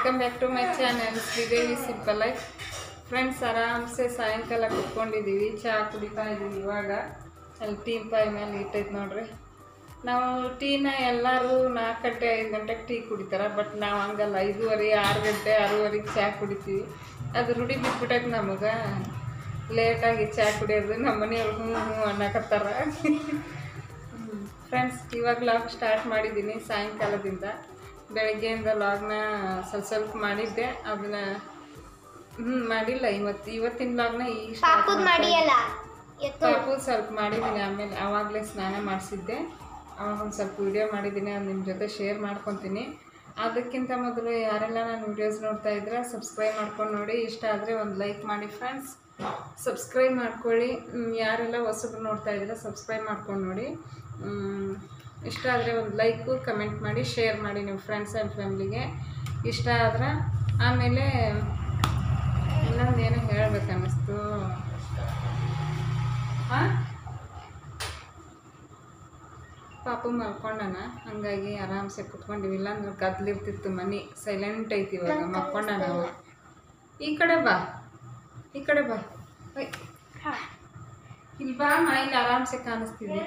Welcome back to my channel Sridevi simple life friends ಆರಾಮ್ಸೆ ಸಾಯಂಕಾಲ ಕುತ್ಕೊಂಡಿದ್ದೀವಿ ಚಹಾ ಕುಡಿತಾ ಇದ್ದೀವಿ ಇವಾಗ ಅಲ್ಲಿ ಟೀ ಪೈ ಮೇಲೆ ಇಟ್ಟೈತೆ ನೋಡ್ರಿ ನಾವು ಟೀನ ಎಲ್ಲರೂ ನಾಲ್ಕು ಗಂಟೆ ಐದು ಗಂಟೆಗೆ ಟೀ ಕುಡಿತಾರೆ ಬಟ್ ನಾವು ಹಂಗಲ್ಲ ಐದೂವರೆ ಆರು ಗಂಟೆ ಆರೂವರೆಗೆ ಚಹಾ ಕುಡಿತೀವಿ ಅದು ರೂಢಿ ಬಿಟ್ಬಿಟ್ಟೈತೆ ನಮಗೆ ಲೇಟಾಗಿ ಚಹಾ ಕುಡಿಯೋದು ನಮ್ಮ ಮನೆಯವ್ರು ಹ್ಞೂ ಹ್ಞೂ ಅನ್ನಕತ್ತಾರ ಫ್ರೆಂಡ್ಸ್ ಇವಾಗ ಲಾಗ್ ಸ್ಟಾರ್ಟ್ ಮಾಡಿದ್ದೀನಿ ಸಾಯಂಕಾಲದಿಂದ ಬೆಳಗ್ಗೆಯಿಂದ ಲಾಗ್ನ ಸ್ವಲ್ಪ ಸ್ವಲ್ಪ ಮಾಡಿದ್ದೆ ಅದನ್ನ ಹ್ಞೂ ಮಾಡಿಲ್ಲ ಇವತ್ತು ಇವತ್ತಿನ ಲಾಗ್ನ ಈಗ start ಪಾಪುದ್ ಮಾಡ್ತಾ ಮಾಡಿಯಲ್ಲ ಎತ್ತು ಪಾಪು ಸ್ವಲ್ಪ ಮಾಡಿದ್ದೀನಿ ಆಮೇಲೆ ಆವಾಗಲೇ ಸ್ನಾನ ಮಾಡಿಸಿದ್ದೆ ಅವಾಗ ಒಂದು ಸ್ವಲ್ಪ ವಿಡಿಯೋ ಮಾಡಿದ್ದೀನಿ ಅದು ನಿಮ್ಮ ಜೊತೆ ಶೇರ್ ಮಾಡ್ಕೊತೀನಿ ಅದಕ್ಕಿಂತ ಮೊದಲು ಯಾರೆಲ್ಲ ನಾನು ವಿಡಿಯೋಸ್ ನೋಡ್ತಾ ಇದ್ರೆ ಸಬ್ಸ್ಕ್ರೈಬ್ ಮಾಡ್ಕೊಂಡು ನೋಡಿ ಇಷ್ಟ ಆದರೆ ಒಂದು ಲೈಕ್ ಮಾಡಿ ಫ್ರೆಂಡ್ಸ್ ಸಬ್ಸ್ಕ್ರೈಬ್ ಮಾಡ್ಕೊಳ್ಳಿ ಹ್ಮ್, ಯಾರೆಲ್ಲ ಹೊಸಬ್ರು ನೋಡ್ತಾ ಇದ್ರೆ ಸಬ್ಸ್ಕ್ರೈಬ್ ಮಾಡ್ಕೊಂಡು ನೋಡಿ ಹ್ಮ್, ಇಷ್ಟ ಆದರೆ ಒಂದು ಲೈಕು ಕಮೆಂಟ್ ಮಾಡಿ ಶೇರ್ ಮಾಡಿ ನಿಮ್ಮ ಫ್ರೆಂಡ್ಸ್ ಆ್ಯಂಡ್ ಫ್ಯಾಮ್ಲಿಗೆ ಇಷ್ಟ ಆದ್ರೆ ಆಮೇಲೆ ಇನ್ನೊಂದು ಏನೋ ಹೇಳ್ಬೇಕು ಅನ್ನಿಸ್ತು ಹಾಂ ಪಾಪು ಮಲ್ಕೊಂಡನ ಹಂಗಾಗಿ ಆರಾಮ್ಸೆ ಕುತ್ಕೊಂಡಿವಿ ಇಲ್ಲಾಂದ್ರೆ ಗದ್ಲಿರ್ತಿತ್ತು ಮನೆ ಸೈಲೆಂಟ್ ಐತಿ ಇವಾಗ ಮಲ್ಕೊಂಡನ ಅವ ಈ ಕಡೆ ಬಾ ಈ ಕಡೆ ಬಾ ಓಯ್. ಇಲ್ಲಿ ಬಾ ಮಾ ಇಲ್ಲಿ ಆರಾಮ್ಸೆ ಕಾಣಿಸ್ತಿದೆ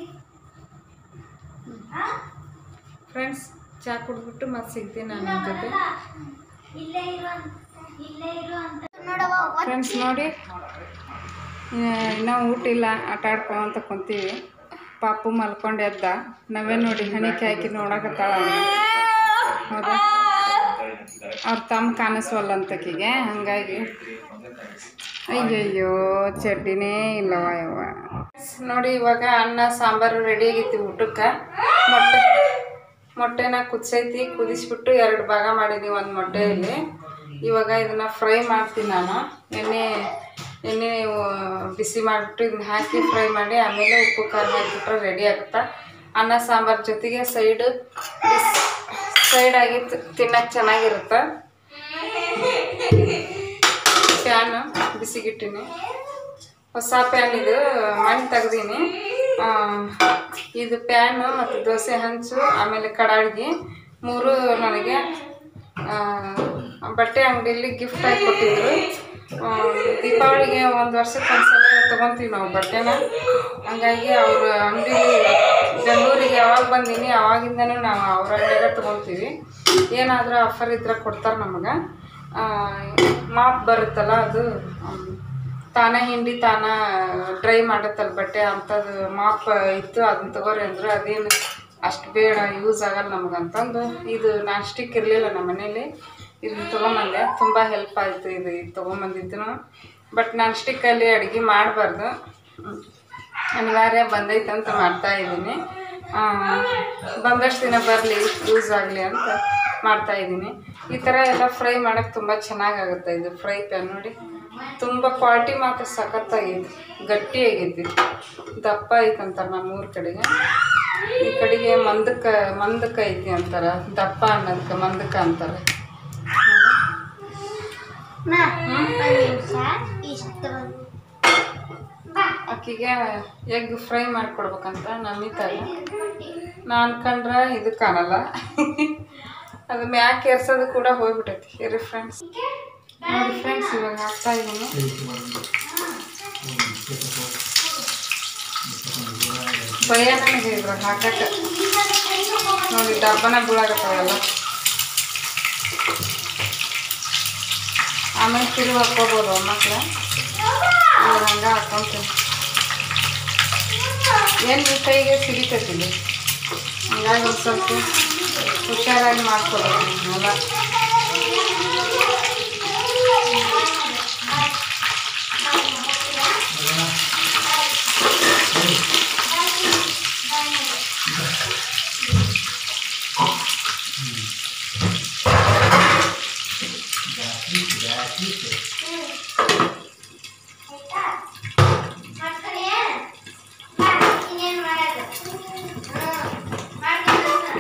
ಫ್ರೆಂಡ್ಸ್ ಚಾ ಕುಡ್ಬಿಟ್ಟು ಮತ್ತೆ ಸಿಗ್ತೀನಿ ನಾನು ನಿಮ್ಮ ಜೊತೆ ಇಲ್ಲೇ ಇರು ಅಂತ ಇಲ್ಲೇ ಇರು ಅಂತ ನೋಡವ ಫ್ರೆಂಡ್ಸ್ ನೋಡಿ ಇನ್ನೂ ಊಟ ಇಲ್ಲ ಆಟ ಆಡ್ಕೊಂತ ಕುಂತೀವಿ ಪಾಪು ಮಲ್ಕೊಂಡು ಎದ್ದ ನಾವೇ ನೋಡಿ ಹಣಿಕೆ ಹಾಕಿ ನೋಡಕತ್ತಾಳ ಹೌದಾ ಅವ್ರ ತಮ್ಮ ಕಾಣಿಸ್ವಲ್ಲ ಅಂತಕಿಗೆ ಹಂಗಾಗಿ ಅಯ್ಯಯ್ಯೋ ಚಡ್ಡಿನೇ ಇಲ್ಲವ ಯವ್ವ ನೋಡಿ ಇವಾಗ ಅನ್ನ ಸಾಂಬಾರು ರೆಡಿ ಆಗೈತಿ ಊಟಕ್ಕೆ ಮೊಟ್ಟೆ ಮೊಟ್ಟೆನ ಕುದಿಸೈತಿ ಕುದಿಸ್ಬಿಟ್ಟು ಎರಡು ಭಾಗ ಮಾಡಿದೀವಿ ಒಂದು ಮೊಟ್ಟೆಯಲ್ಲಿ ಇವಾಗ ಇದನ್ನ ಫ್ರೈ ಮಾಡ್ತೀನಿ ನಾನು ಎಣ್ಣೆ ಎಣ್ಣೆ ಆ, ಬಿಸಿ ಮಾಡಿಬಿಟ್ಟು ಇದನ್ನ ಹಾಕಿ ಫ್ರೈ ಮಾಡಿ ಆಮೇಲೆ ಉಪ್ಪು ಖಾರ ಹಾಕಿಬಿಟ್ರೆ ರೆಡಿ ಆಗುತ್ತಾ ಅನ್ನ ಸಾಂಬಾರು ಜೊತೆಗೆ ಸೈಡು ಸೈಡ್ ಆಗಿ ತಿನ್ನಕ್ಕೆ ಚೆನ್ನಾಗಿರುತ್ತೆ ಪ್ಯಾನು ಬಿಸಿಗಿಟ್ಟಿನಿ ಹೊಸ ಪ್ಯಾನ್ ಇದು ಮಣ್ಣು ತೆಗ್ದೀನಿ ಆ, ಇದು ಪ್ಯಾನು ಮತ್ತು ದೋಸೆ ಹಂಚು ಆಮೇಲೆ ಕಡಾಳಿಗೆ ಮೂರು ನನಗೆ ಆ, ಬಟ್ಟೆ ಅಂಗಡಿಯಲ್ಲಿ ಗಿಫ್ಟ್ ಆಗಿ ಕೊಟ್ಟಿದ್ರು ಆ, ದೀಪಾವಳಿಗೆ ಒಂದು ವರ್ಷಕ್ಕೆ ಒಂದ್ಸಲ ತೊಗೊತೀವಿ ನಾವು ಬಟ್ಟೆನ ಹಂಗಾಗಿ ಅವ್ರ ಅಂಗಡಿ ಬೆಂಗಳೂರಿಗೆ ಯಾವಾಗ ಬಂದೀನಿ ಅವಾಗಿಂದನೂ ನಾವು ಅವ್ರ ಅಂಗಡಿಯಾಗ ತೊಗೊತೀವಿ ಏನಾದರೂ ಆಫರ್ ಇದ್ರೆ ಕೊಡ್ತಾರೆ ನಮಗೆ ಮಾಪ್ ಬರುತ್ತಲ್ಲ ಅದು ಆಮ್, ತಾನ ಹಿಂಡಿ ತಾನ ಡ್ರೈ ಮಾಡುತ್ತಲ್ಲ ಬಟ್ಟೆ ಅಂಥದ್ದು ಮಾಪ್ ಇತ್ತು ಅದನ್ನ ತಗೋರಿ ಅಂದರು ಅದೇನು ಅಷ್ಟು ಬೇಡ ಯೂಸ್ ಆಗಲ್ಲ ನಮಗಂತಂದು ಇದು ನಾನ್ ಸ್ಟಿಕ್ ಇರಲಿಲ್ಲ ನಮ್ಮ ಮನೇಲಿ ಇದನ್ನ ತೊಗೊಂಬಂದೆ ತುಂಬ ಹೆಲ್ಪ್ ಆಯಿತು ಇದು ಇದು ತೊಗೊಂಬಂದಿದ್ದು ಬಟ್ ನಾನ್ ಸ್ಟಿಕ್ಕಲ್ಲಿ ಅಡುಗೆ ಮಾಡಬಾರ್ದು ಅನಿವಾರ್ಯ ಬಂದೈತೆ ಅಂತ ಮಾಡ್ತಾ ಇದ್ದೀನಿ ಬಂದಷ್ಟು ದಿನ ಬರಲಿ ಯೂಸ್ ಆಗಲಿ ಅಂತ ಮಾಡ್ತಾ ಇದ್ದೀನಿ ಈ ಥರ ಎಲ್ಲ ಫ್ರೈ ಮಾಡೋಕ್ಕೆ ತುಂಬ ಚೆನ್ನಾಗಾಗುತ್ತೆ ಇದು ಫ್ರೈ ಪ್ಯಾನ್ ನೋಡಿ ತುಂಬ ಕ್ವಾಲಿಟಿ ಮಾತ್ರ ಸಖತ್ತಾಗೈತಿ ಗಟ್ಟಿ ಆಗೈತಿ ದಪ್ಪ ಐತಂತಾರೆ ನಮ್ಮೂರ ಕಡೆಗೆ ಈ ಕಡೆಗೆ ಮಂದಕ್ಕೆ ಮಂದಕ್ಕೆ ಐತಿ ಅಂತಾರೆ ದಪ್ಪ ಅನ್ನೋದಕ್ಕೆ ಮಂದಕ್ಕೆ ಅಂತಾರೆ ನಾ ಒಂದ್ ನಿಮಿಷ ಇಷ್ಟು ಆಕಿಗೆ ಎಗ್ ಫ್ರೈ ಮಾಡಿಕೊಡ್ಬೇಕಂತ ನಮ್ಮಿತಾಗ ನಾ ಅನ್ಕೊಂಡ್ರೆ ಇದು ಕಾಣಲ್ಲ ಅದು ಮ್ಯಾಕ್ ಏರ್ಸೋದು ಕೂಡ ಹೋಗ್ಬಿಟ್ಟೈತಿ ಇರಿ ಫ್ರೆಂಡ್ಸ್ ನೋಡಿ ಫ್ರೆಂಡ್ಸ್ ಇವಾಗ ಹಾಕ್ತಾ ಇದ್ದೀನಿ ಭಯ ನನಗೆ ಇದ್ರಾಗ ಹಾಕಕ್ಕೆ ನೋಡಿ ಡಬ್ಬನ ಬೀಳಾಗತ್ತಾವೆಲ್ಲ ಆಮೇಲೆ ತಿರುಗಿ ಹಾಕ್ಕೋಬೋದು ಮಕ್ಳು ಇವಾಗ ಹಂಗೆ ಹಾಕ್ಕೊಂತೀನಿ ಏನು ನಿಮ್ಮ ಕೈಗೆ ಸಿಡಿತೈತಿದೆ ಹಂಗಾಗಿ ಒಂದು ಸ್ವಲ್ಪ ಹುಷಾರಾಗಿ ಮಾಡ್ಕೊಬೇಕು ಎಲ್ಲ ಇನ್ನೇನ್ ಮಾಡೋದು ಮಾಡ್ತೀನಿ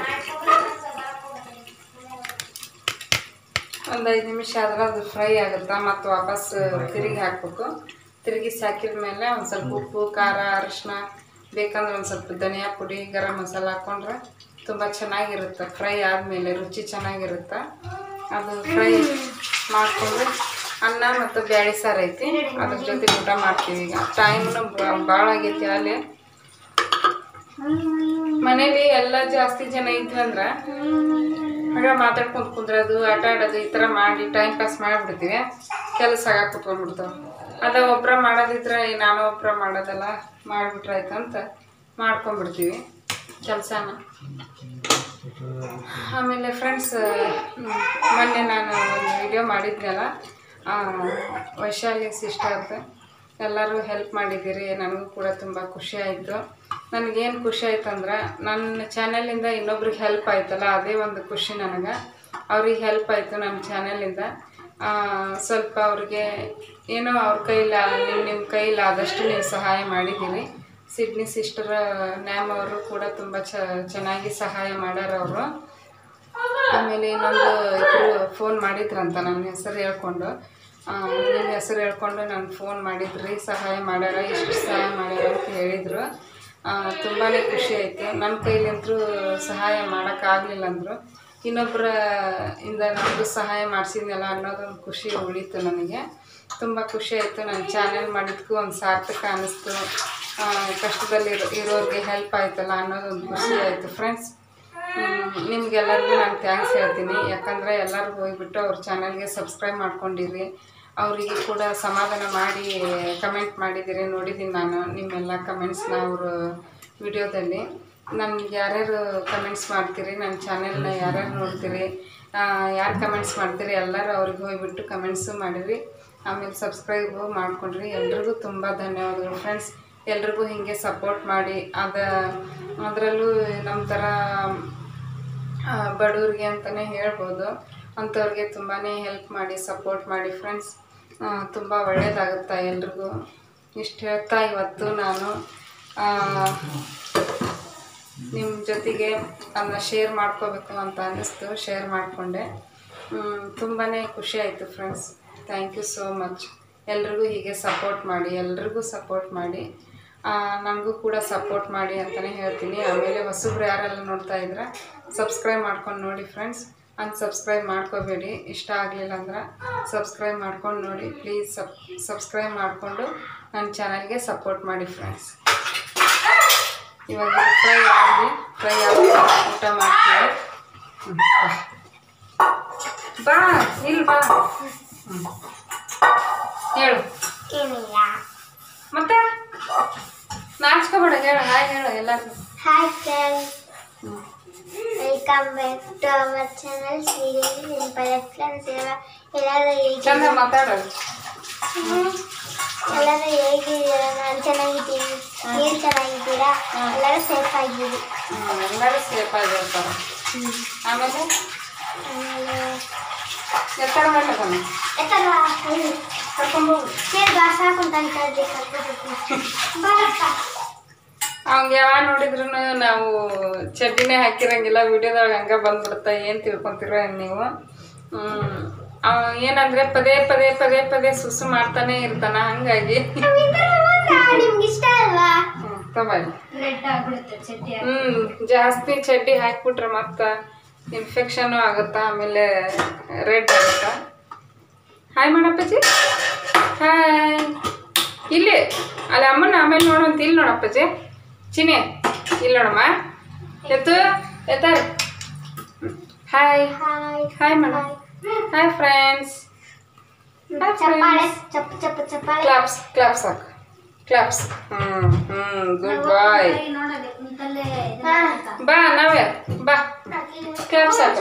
ಒಂದು ಐದು ನಿಮಿಷ ಆದ್ರೆ ಅದು ಫ್ರೈ ಆಗುತ್ತೆ ಮತ್ತು ವಾಪಸ್ ತಿರುಗಿ ಹಾಕ್ಬೇಕು ತಿರುಗಿಸಿ ಹಾಕಿದ ಮೇಲೆ ಒಂದು ಸ್ವಲ್ಪ ಉಪ್ಪು ಖಾರ ಅರಿಶಿನ ಬೇಕಂದ್ರೆ ಒಂದು ಸ್ವಲ್ಪ ಧನಿಯಾ ಪುಡಿ ಗರಂ ಮಸಾಲ ಹಾಕ್ಕೊಂಡ್ರೆ ತುಂಬ ಚೆನ್ನಾಗಿರುತ್ತೆ ಫ್ರೈ ಆದಮೇಲೆ ರುಚಿ ಚೆನ್ನಾಗಿರುತ್ತೆ ಅದು ಫ್ರೈ ಮಾಡಿಕೊಂಡು ಅನ್ನ ಮತ್ತು ಬ್ಯಾಳಿ ಸಾರು ಐತಿ ಅದ್ರ ಜೊತೆ ಊಟ ಮಾಡ್ತೀವಿ ಈಗ ಟೈಮ್ನು ಭಾಳ ಆಗೈತಿ ಅಲ್ಲಿ ಮನೇಲಿ ಎಲ್ಲ ಜಾಸ್ತಿ ಜನ ಇದ್ವಿ ಅಂದ್ರೆ ಆಗ ಮಾತಾಡ್ಕೊಂಡು ಕುಂದ್ರದು ಆಟ ಆಡೋದು ಈ ಥರ ಮಾಡಿ ಟೈಮ್ ಪಾಸ್ ಮಾಡಿಬಿಡ್ತೀವಿ ಕೆಲಸ ಆಗ ಕುತ್ಕೊಂಡ್ಬಿಡ್ತಾವೆ ಅದ ಒಬ್ಬರ ಮಾಡೋದಿದ್ರೆ ಈ ನಾನು ಒಬ್ಬರ ಮಾಡೋದಲ್ಲ ಮಾಡಿಬಿಟ್ರಾಯ್ತು ಅಂತ ಮಾಡ್ಕೊಂಡ್ಬಿಡ್ತೀವಿ ಕೆಲಸನ ಆಮೇಲೆ ಫ್ರೆಂಡ್ಸ್ ಮೊನ್ನೆ ನಾನು ಒಂದು ವಿಡಿಯೋ ಮಾಡಿದ್ನಲ್ಲ ಆ, ವೈಶಾಲಿ ಸಿಸ್ಟರ್ದು ಎಲ್ಲರೂ ಹೆಲ್ಪ್ ಮಾಡಿದ್ದೀರಿ ನನಗೂ ಕೂಡ ತುಂಬ ಖುಷಿ ಆಯಿತು ನನಗೇನು ಖುಷಿ ಆಯ್ತು ಅಂದ್ರೆ ನನ್ನ ಚಾನಲಿಂದ ಇನ್ನೊಬ್ರಿಗೆ ಹೆಲ್ಪ್ ಆಯ್ತಲ್ಲ ಅದೇ ಒಂದು ಖುಷಿ ನನಗೆ ಅವ್ರಿಗೆ ಹೆಲ್ಪ್ ಆಯಿತು ನನ್ನ ಚಾನಲಿಂದ ಸ್ವಲ್ಪ ಅವ್ರಿಗೆ ಏನೋ ಅವ್ರ ಕೈಲ ನಿಮ್ಮ ನಿಮ್ಮ ಕೈಲಿ ಆದಷ್ಟು ನೀವು ಸಹಾಯ ಮಾಡಿದ್ದೀರಿ ಸಿಡ್ನಿ ಸಿಸ್ಟರ್ ನ್ಯಾಮ್ ಅವರು ಕೂಡ ತುಂಬ ಚ ಚೆನ್ನಾಗಿ ಸಹಾಯ ಮಾಡ್ಯಾರ ಅವರು ಆಮೇಲೆ ಇನ್ನೊಂದು ಇಬ್ಬರು ಫೋನ್ ಮಾಡಿದ್ರಂತ ನನ್ನ ಹೆಸರು ಹೇಳ್ಕೊಂಡು ನಿಮ್ಮ ಹೆಸರು ಹೇಳ್ಕೊಂಡು ನಾನು ಫೋನ್ ಮಾಡಿದ್ರಿ ಸಹಾಯ ಮಾಡ್ಯಾರ ಇಷ್ಟು ಸಹಾಯ ಮಾಡ್ಯಾರ ಅಂತ ಹೇಳಿದರು ತುಂಬಾ ಖುಷಿ ಆಯಿತು ನನ್ನ ಕೈಲಿಂತರೂ ಸಹಾಯ ಮಾಡೋಕ್ಕಾಗಲಿಲ್ಲ ಅಂದರು ಇನ್ನೊಬ್ಬರ ಇಂದ ನಮಗೂ ಸಹಾಯ ಮಾಡಿಸಿದ್ನಲ್ಲ ಅನ್ನೋದೊಂದು ಖುಷಿ ಉಳೀತು ನನಗೆ ತುಂಬ ಖುಷಿ ಆಯಿತು ನನ್ನ ಚಾನೆಲ್ ಮಾಡಿದ್ದಕ್ಕೂ ಒಂದು ಸಾರ್ಥಕ ಅನ್ನಿಸ್ತು ಆ, ಕಷ್ಟದಲ್ಲಿ ಇರೋ ಇರೋರಿಗೆ ಹೆಲ್ಪ್ ಆಯ್ತಲ್ಲ ಅನ್ನೋದೊಂದು ಖುಷಿ ಆಯಿತು ಫ್ರೆಂಡ್ಸ್ ನಿಮ್ಗೆಲ್ಲರಿಗೂ ನಾನು ಥ್ಯಾಂಕ್ಸ್ ಹೇಳ್ತೀನಿ ಯಾಕಂದರೆ ಎಲ್ಲರೂ ಹೋಗ್ಬಿಟ್ಟು ಅವ್ರ ಚಾನಲ್ಗೆ ಸಬ್ಸ್ಕ್ರೈಬ್ ಮಾಡ್ಕೊಂಡಿರಿ ಅವರಿಗೆ ಕೂಡ ಸಮಾಧಾನ ಮಾಡಿ ಕಮೆಂಟ್ ಮಾಡಿದ್ದೀರಿ ನೋಡಿದ್ದೀನಿ ನಾನು ನಿಮ್ಮೆಲ್ಲ ಕಮೆಂಟ್ಸ್ನ ಅವರು ವಿಡಿಯೋದಲ್ಲಿ ನನ್ಗೆ ಯಾರ್ಯಾರು ಕಮೆಂಟ್ಸ್ ಮಾಡ್ತೀರಿ ನನ್ನ ಚಾನೆಲ್ನ ಯಾರ್ಯಾರು ನೋಡ್ತೀರಿ ಯಾರು ಕಮೆಂಟ್ಸ್ ಮಾಡ್ತೀರಿ ಎಲ್ಲರೂ ಅವ್ರಿಗೆ ಹೋಗ್ಬಿಟ್ಟು ಕಮೆಂಟ್ಸು ಮಾಡಿರಿ ಆಮೇಲೆ ಸಬ್ಸ್ಕ್ರೈಬು ಮಾಡ್ಕೊಂಡ್ರಿ ಎಲ್ರಿಗೂ ತುಂಬ ಧನ್ಯವಾದಗಳು ಫ್ರೆಂಡ್ಸ್ ಎಲ್ರಿಗೂ ಹೀಗೆ ಸಪೋರ್ಟ್ ಮಾಡಿ ಅದ ಅದರಲ್ಲೂ ನಮ್ಮ ಥರ ಆ, ಬಡವ್ರಿಗೆ ಅಂತಲೇ ಹೇಳ್ಬೋದು ಅಂಥವ್ರಿಗೆ ತುಂಬಾ ಹೆಲ್ಪ್ ಮಾಡಿ ಸಪೋರ್ಟ್ ಮಾಡಿ ಫ್ರೆಂಡ್ಸ್ ತುಂಬ ಒಳ್ಳೆಯದಾಗುತ್ತೆ ಎಲ್ರಿಗೂ ಇಷ್ಟು ಹೇಳ್ತಾ ಇವತ್ತು ನಾನು ನಿಮ್ಮ ಜೊತೆಗೆ ಅದನ್ನ ಶೇರ್ ಮಾಡ್ಕೋಬೇಕು ಅಂತ ಅನ್ನಿಸ್ತು ಶೇರ್ ಮಾಡಿಕೊಂಡೆ ತುಂಬಾ ಖುಷಿ ಆಯಿತು friends thank you so much ಎಲ್ರಿಗೂ ಹೀಗೆ ಸಪೋರ್ಟ್ ಮಾಡಿ ಎಲ್ರಿಗೂ ಸಪೋರ್ಟ್ ಮಾಡಿ ನನಗೂ ಕೂಡ ಸಪೋರ್ಟ್ ಮಾಡಿ ಅಂತಲೇ ಹೇಳ್ತೀನಿ ಆಮೇಲೆ ಹೊಸಬ್ರು ಯಾರೆಲ್ಲ ನೋಡ್ತಾ ಇದ್ರೆ ಸಬ್ಸ್ಕ್ರೈಬ್ ಮಾಡ್ಕೊಂಡು ನೋಡಿ ಫ್ರೆಂಡ್ಸ್ ಅನ್ಸಬ್ಸ್ಕ್ರೈಬ್ ಮಾಡ್ಕೋಬೇಡಿ ಇಷ್ಟ ಆಗಲಿಲ್ಲ ಅಂದ್ರೆ ಸಬ್ಸ್ಕ್ರೈಬ್ ಮಾಡ್ಕೊಂಡು ನೋಡಿ ಪ್ಲೀಸ್ ಸಬ್ ಸಬ್ಸ್ಕ್ರೈಬ್ ಮಾಡಿಕೊಂಡು ನನ್ನ ಚಾನಲ್ಗೆ ಸಪೋರ್ಟ್ ಮಾಡಿ ಫ್ರೆಂಡ್ಸ್ ಇವಾಗ ಫ್ರೈ ಆಗಲಿ ಫ್ರೈ ಆಗಿ ಊಟ ಮಾಡ್ತೀವಿ ಹ್ಮ್, ಬಾ. ಬಾ ಇಲ್ಲಿ ಬಾ ಹ್ಮ್. ಹೇಳು ಏನಿಲ್ಲ ಮತ್ತೆ ನಾಚ್ಕೋಬೇಡ ಹೇಳು ಹಾಯ್ ಹೇಳು ಎಲ್ಲರಿಗೂ hi friends hmm. Welcome back to our channel Sridevi simple friends ಎಲ್ಲರೂ ಹೇಗೆ ಚಂದ ಮಾತಾಡೋದು ಎಲ್ಲರೂ ಹೇಗಿದ್ದೀರಾ ನಾನು ಚೆನ್ನಾಗಿದ್ದೀನಿ ನೀವು ಚೆನ್ನಾಗಿದ್ದೀರಾ ಎಲ್ಲರೂ ಸೇಫ್ ಆಗಿದ್ದೀರಿ ಹ್ಮ್, ಎಲ್ಲರೂ ಸೇಫ್ ಆಗಿರ್ತಾರೆ ಆಮೇಲೆ ಆಮೇಲೆ ಎತ್ತರ ಮಾಡ್ಲಕ್ಕನ ಎತ್ತರ ಕರ್ಕೊಂಡು ಹೋಗು ಸೇರ್ ಬಾಸ್ ಹಾಕೊಂತ ಇದ್ರಿ ಬಾರಪ್ಪ ಅವ್ಗೆ ಯಾವಾಗ ನೋಡಿದ್ರು ನಾವು ಚಡ್ಡಿನೇ ಹಾಕಿರಂಗಿಲ್ಲ ವಿಡಿಯೋದೊಳಗೆ ಹಂಗೆ ಬಂದ್ಬಿಡುತ್ತೆ ಏನು ತಿಳ್ಕೊತೀರೋ ಏನ್ ನೀವು ಹ್ಮ್. ಅವ ಏನಂದ್ರೆ ಪದೇ ಪದೇ ಪದೇ ಪದೇ ಸುಸು ಮಾಡ್ತಾನೆ ಇರ್ತಾನ ಹಂಗಾಗಿ ನಿಮ್ಗೆ ಇಷ್ಟ ಅಲ್ವಾ ಹ್ಮ್, ತಗೊಳ್ಳಿ ರೆಡ್ ಆಗ್ಬಿಡುತ್ತೆ ಚಟ್ನಿ ಹ್ಮ್ ಜಾಸ್ತಿ ಚಡ್ಡಿ ಹಾಕ್ಬಿಟ್ರೆ ಮತ್ತೆ ಇನ್ಫೆಕ್ಷನ್ನು ಆಗುತ್ತಾ ಆಮೇಲೆ ರೆಡ್ ಆಗುತ್ತಾ ಹಾಯ್ ಮಾಡಪ್ಪಜ್ಜಿ ಹಾಯ್ ಇಲ್ಲಿ ಅಲ್ಲಿ ಅಮ್ಮನ ಆಮೇಲೆ ನೋಡೋಂತ ಇಲ್ಲಿ ನೋಡಪ್ಪಜ್ಜಿ ಚಿನಿ ಇಲ್ಲಿ ನೋಡಮ್ಮ ಎತ್ತು ಎತ್ತಾರೆ hi hi hi madam hi friends hi ಚಪ್ಪಾಳೆ ಫ್ರೆಂಡ್ಸ್ ಚಪ್ಪ ಚಪ್ಪ ಚಪ್ಪಾಳೆ ಕ್ಲಾಪ್ಸ್ ಕ್ಲಾಪ್ಸ್ ಹಾಕು claps hmm hmm good bye ಹಾ. ಬಾ ನಾವೇ ಬಾ ಕ್ಲಾಪ್ಸ್ ಹಾಕು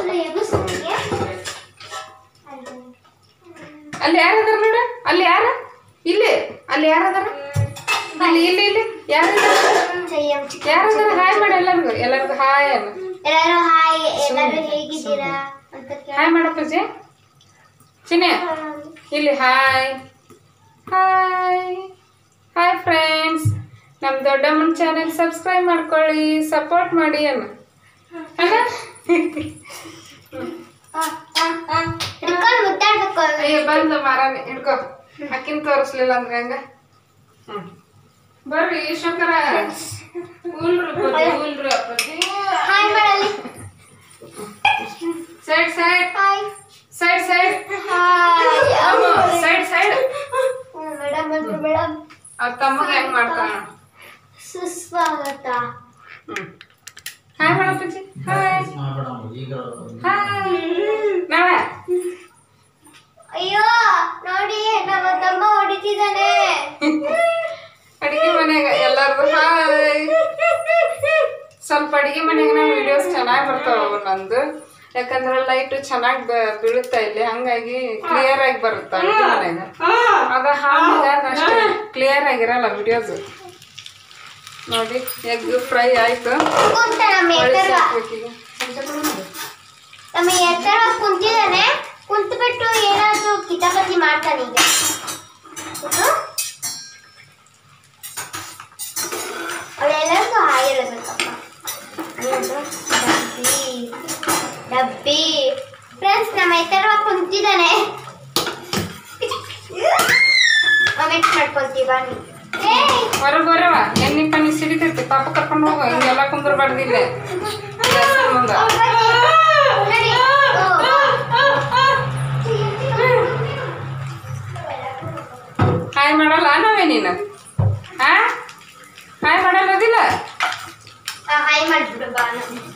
ಅಲ್ಲಿ ಯಾರದಾರ ನೋಡ ಅಲ್ಲಿ ಯಾರ ಇಲ್ಲಿ ಅಲ್ಲಿ ಯಾರದಾರ ಇಲ್ಲಿ ಇಲ್ಲಿ ಇಲ್ಲಿ ಯಾರದಾರ ಯಾರದಾರ ಹಾಯ್ ಮಾಡಿ ಎಲ್ಲರಿಗೂ ಎಲ್ಲರಿಗೂ ಹಾಯ್ ಅನ್ನು ಎಲ್ಲರೂ ಹಾಯ್ ಎಲ್ಲರೂ ಹೇಗಿದ್ದೀರಾ ಅಂತ ಹಾಯ್ ಮಾಡಪ್ಪಜ್ಜಿ ಚಿನ್ನೆ ಇಲ್ಲಿ ಹಾಯ್ ಹಾಯ್ ಹಾಯ್ ಫ್ರೆಂಡ್ಸ್ ನಮ್ಮ ದೊಡ್ಡಮ್ಮನ ಚಾನೆಲ್ ಸಬ್ಸ್ಕ್ರೈಬ್ ಮಾಡ್ಕೊಳ್ಳಿ ಸಪೋರ್ಟ್ ಮಾಡಿ ಅನ್ನ ಅಲ್ಲ ಹಿಡ್ಕೊಂಡು ಮುದ್ದಾಡ್ಬೇಕು ಅಯ್ಯೋ ಬಂದು ಮಾರಾನೆ ಹಿಡ್ಕೋ ಅಕ್ಕಿನ ತೋರಿಸ್ಲಿಲ್ಲ ಅಂದ್ರೆ ಹಂಗ ಹ್ಮ್ ಬರ್ರಿ ಶಂಕರ ಉಲ್ರು ಅಪ್ಪಾಜಿ ಉಲ್ರು ಅಪ್ಪಾಜಿ ಹಾಯ್ ಮಾಡಲಿ side side hi side side side side madam ಬಂದ್ರು ಮೇಡಮ್ ಅವ್ರ ತಮ್ಮಗೆ ಹೆಂಗ್ ಮಾಡ್ತಾನ ಸುಸ್ವಾಗತ ಹ್ಮ್ ಹಾಯ್ ಮಾಡಪ್ಪಜ್ಜಿ ಹಾಯ್ ಹಾಯ್ ನಾವೇ ಅಯ್ಯೋ ನೋಡಿ ನಮ್ಮ ತಮ್ಮ ಹೊಡಿತಿದ್ದಾನೆ ಅಡಿಗೆ ಮನೆಯಾಗ ಎಲ್ಲಾರ್ದು ಹಾಯ್ ಸ್ವಲ್ಪ ಅಡಿಗೆ ಮನೆಯಾಗ ನಾವು ವಿಡಿಯೋಸ್ ಚೆನ್ನಾಗಿ ಬರ್ತಾವ ನಂದು ಯಾಕಂದ್ರೆ ಲೈಟ್ ಚೆನ್ನಾಗಿ ಬೀಳುತ್ತಾ ಇಲ್ಲಿ ಹಂಗಾಗಿ ಕ್ಲಿಯರ್ ಆಗಿ ಬರುತ್ತೆ ಅಡಿಗೆ ಮನೆಯಾಗ ಅದ ಹಾಗೆ ಅಷ್ಟು ಕ್ಲಿಯರ್ ಆಗಿರಲ್ಲ ವಿಡಿಯೋಸ್ ನೋಡಿ ಎಗ್ ಫ್ರೈ ಆಯ್ತು ಕುಂತ ನಮ್ಮ ಒಳ್ಳೆ ಎತ್ತರ ಸಾಕ್ಬೇಕೀಗ. ನಮ್ಮ ಎತ್ತರ ಕುಂತಿದ್ದಾನೆ ಕುಂತ್ಬಿಟ್ಟು ಏನಾದ್ರು ಕಿತಾಪತಿ ಮಾಡ್ತಾನೆ ಈಗ ಕೂತು. ಅವಳೆಲ್ಲರಿಗೂ ಹಾಯ್ ಹೇಳಬೇಕಪ್ಪ ಏನದು? ಡಬ್ಬಿ ಡಬ್ಬಿ ಫ್ರೆಂಡ್ಸ್ ನಮ್ಮ ಎತ್ತರ ಕುಂತಿದ್ದಾನೆ ಕಮೆಂಟ್ ಮಾಡ್ಕೊಂತೀವಿ ಬನ್ನಿ ಏಯ್ ಹೊರಗೆ ಬರವ ಎಣ್ಣೆ ಪಣ್ಣಿ ಸಿಡಿತೈತಿ ಪಾಪ ಕರ್ಕೊಂಡು ಹೋಗೋ ಹಿಂಗೆಲ್ಲ ಕುಂದ್ರಬಾರ್ದು ಇಲ್ಲೇ ಗ್ಯಾಸಿನ ಮುಂದೆ ನಡಿ. ಹಾಯ್ ಮಾಡಲ್ಲ ನಾವೇ ನೀನು ಹಾ ಹಾಯ್ ಮಾಡಲ್ಲದಿಲ್ಲ ಹಾಯ್ ಮಾಡ್ಬಿಡು ಬಾ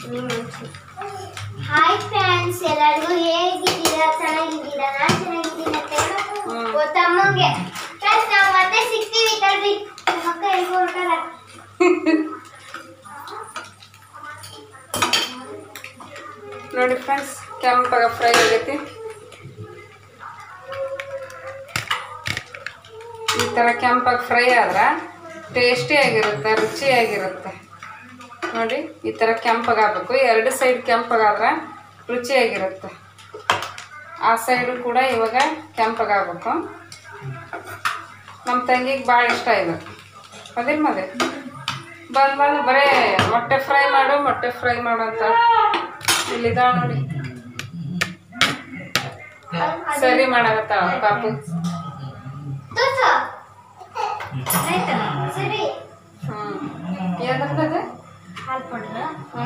ಹಾಯ್ ಫ್ರೆಂಡ್ಸ್ ಎಲ್ಲರಿಗೂ ಹೇಗಿದ್ದೀರಾ ಚೆನ್ನಾಗಿದ್ದೀರಾ ನಾನು ಚೆನ್ನಾಗಿದ್ದೀನಿ ಅಂತ ಹ್ಮ್. ಹೇಳು ತಮ್ಮಂಗೆ ಫ್ರೆಂಡ್ಸ್ ನಾವು ಮತ್ತೆ ಸಿಗ್ತೀವಿ ತಡ್ರಿ ನಮ್ಮ ಅಕ್ಕ ಎಲ್ಗೂ ಹೊರ್ಟಾರ ನೋಡಿ ಫ್ರೆಂಡ್ಸ್ ಕೆಂಪಾಗ ಫ್ರೈ ಆಗೈತಿ ಈ ಥರ ಕೆಂಪಾಗಿ ಫ್ರೈ ಆದ್ರೆ ಟೇಸ್ಟಿ ಆಗಿರುತ್ತೆ ರುಚಿಯಾಗಿರುತ್ತೆ ನೋಡಿ ಈ ಥರ ಕೆಂಪಾಗಬೇಕು ಎರಡು ಸೈಡ್ ಕೆಂಪಾಗಾದ್ರೆ ರುಚಿಯಾಗಿರುತ್ತೆ ಆ ಸೈಡು ಕೂಡ ಇವಾಗ ಕೆಂಪಾಗಬೇಕು ನಮ್ಮ ತಂಗಿಗೆ ಭಾಳ ಇಷ್ಟ ಇದು ಅದಿಲ್ಲ ಮದೆ ಬಂದು ಬಂದು ಬರೇ ಮೊಟ್ಟೆ ಫ್ರೈ ಮಾಡು ಮೊಟ್ಟೆ ಫ್ರೈ ಮಾಡು ಅಂತ ಇಲ್ಲಿದಾಳ ನೋಡಿ ಸರಿ ಮಾಡಾಕತ್ತಾಳ ಪಾಪು ತೋರ್ಸು. ಆಯ್ತಲ್ಲ? ಸರಿ ಹ್ಮ್ ಯಾವ್ದ್ರದ್ದು ಹಾಲು ಪೌಡ್ರ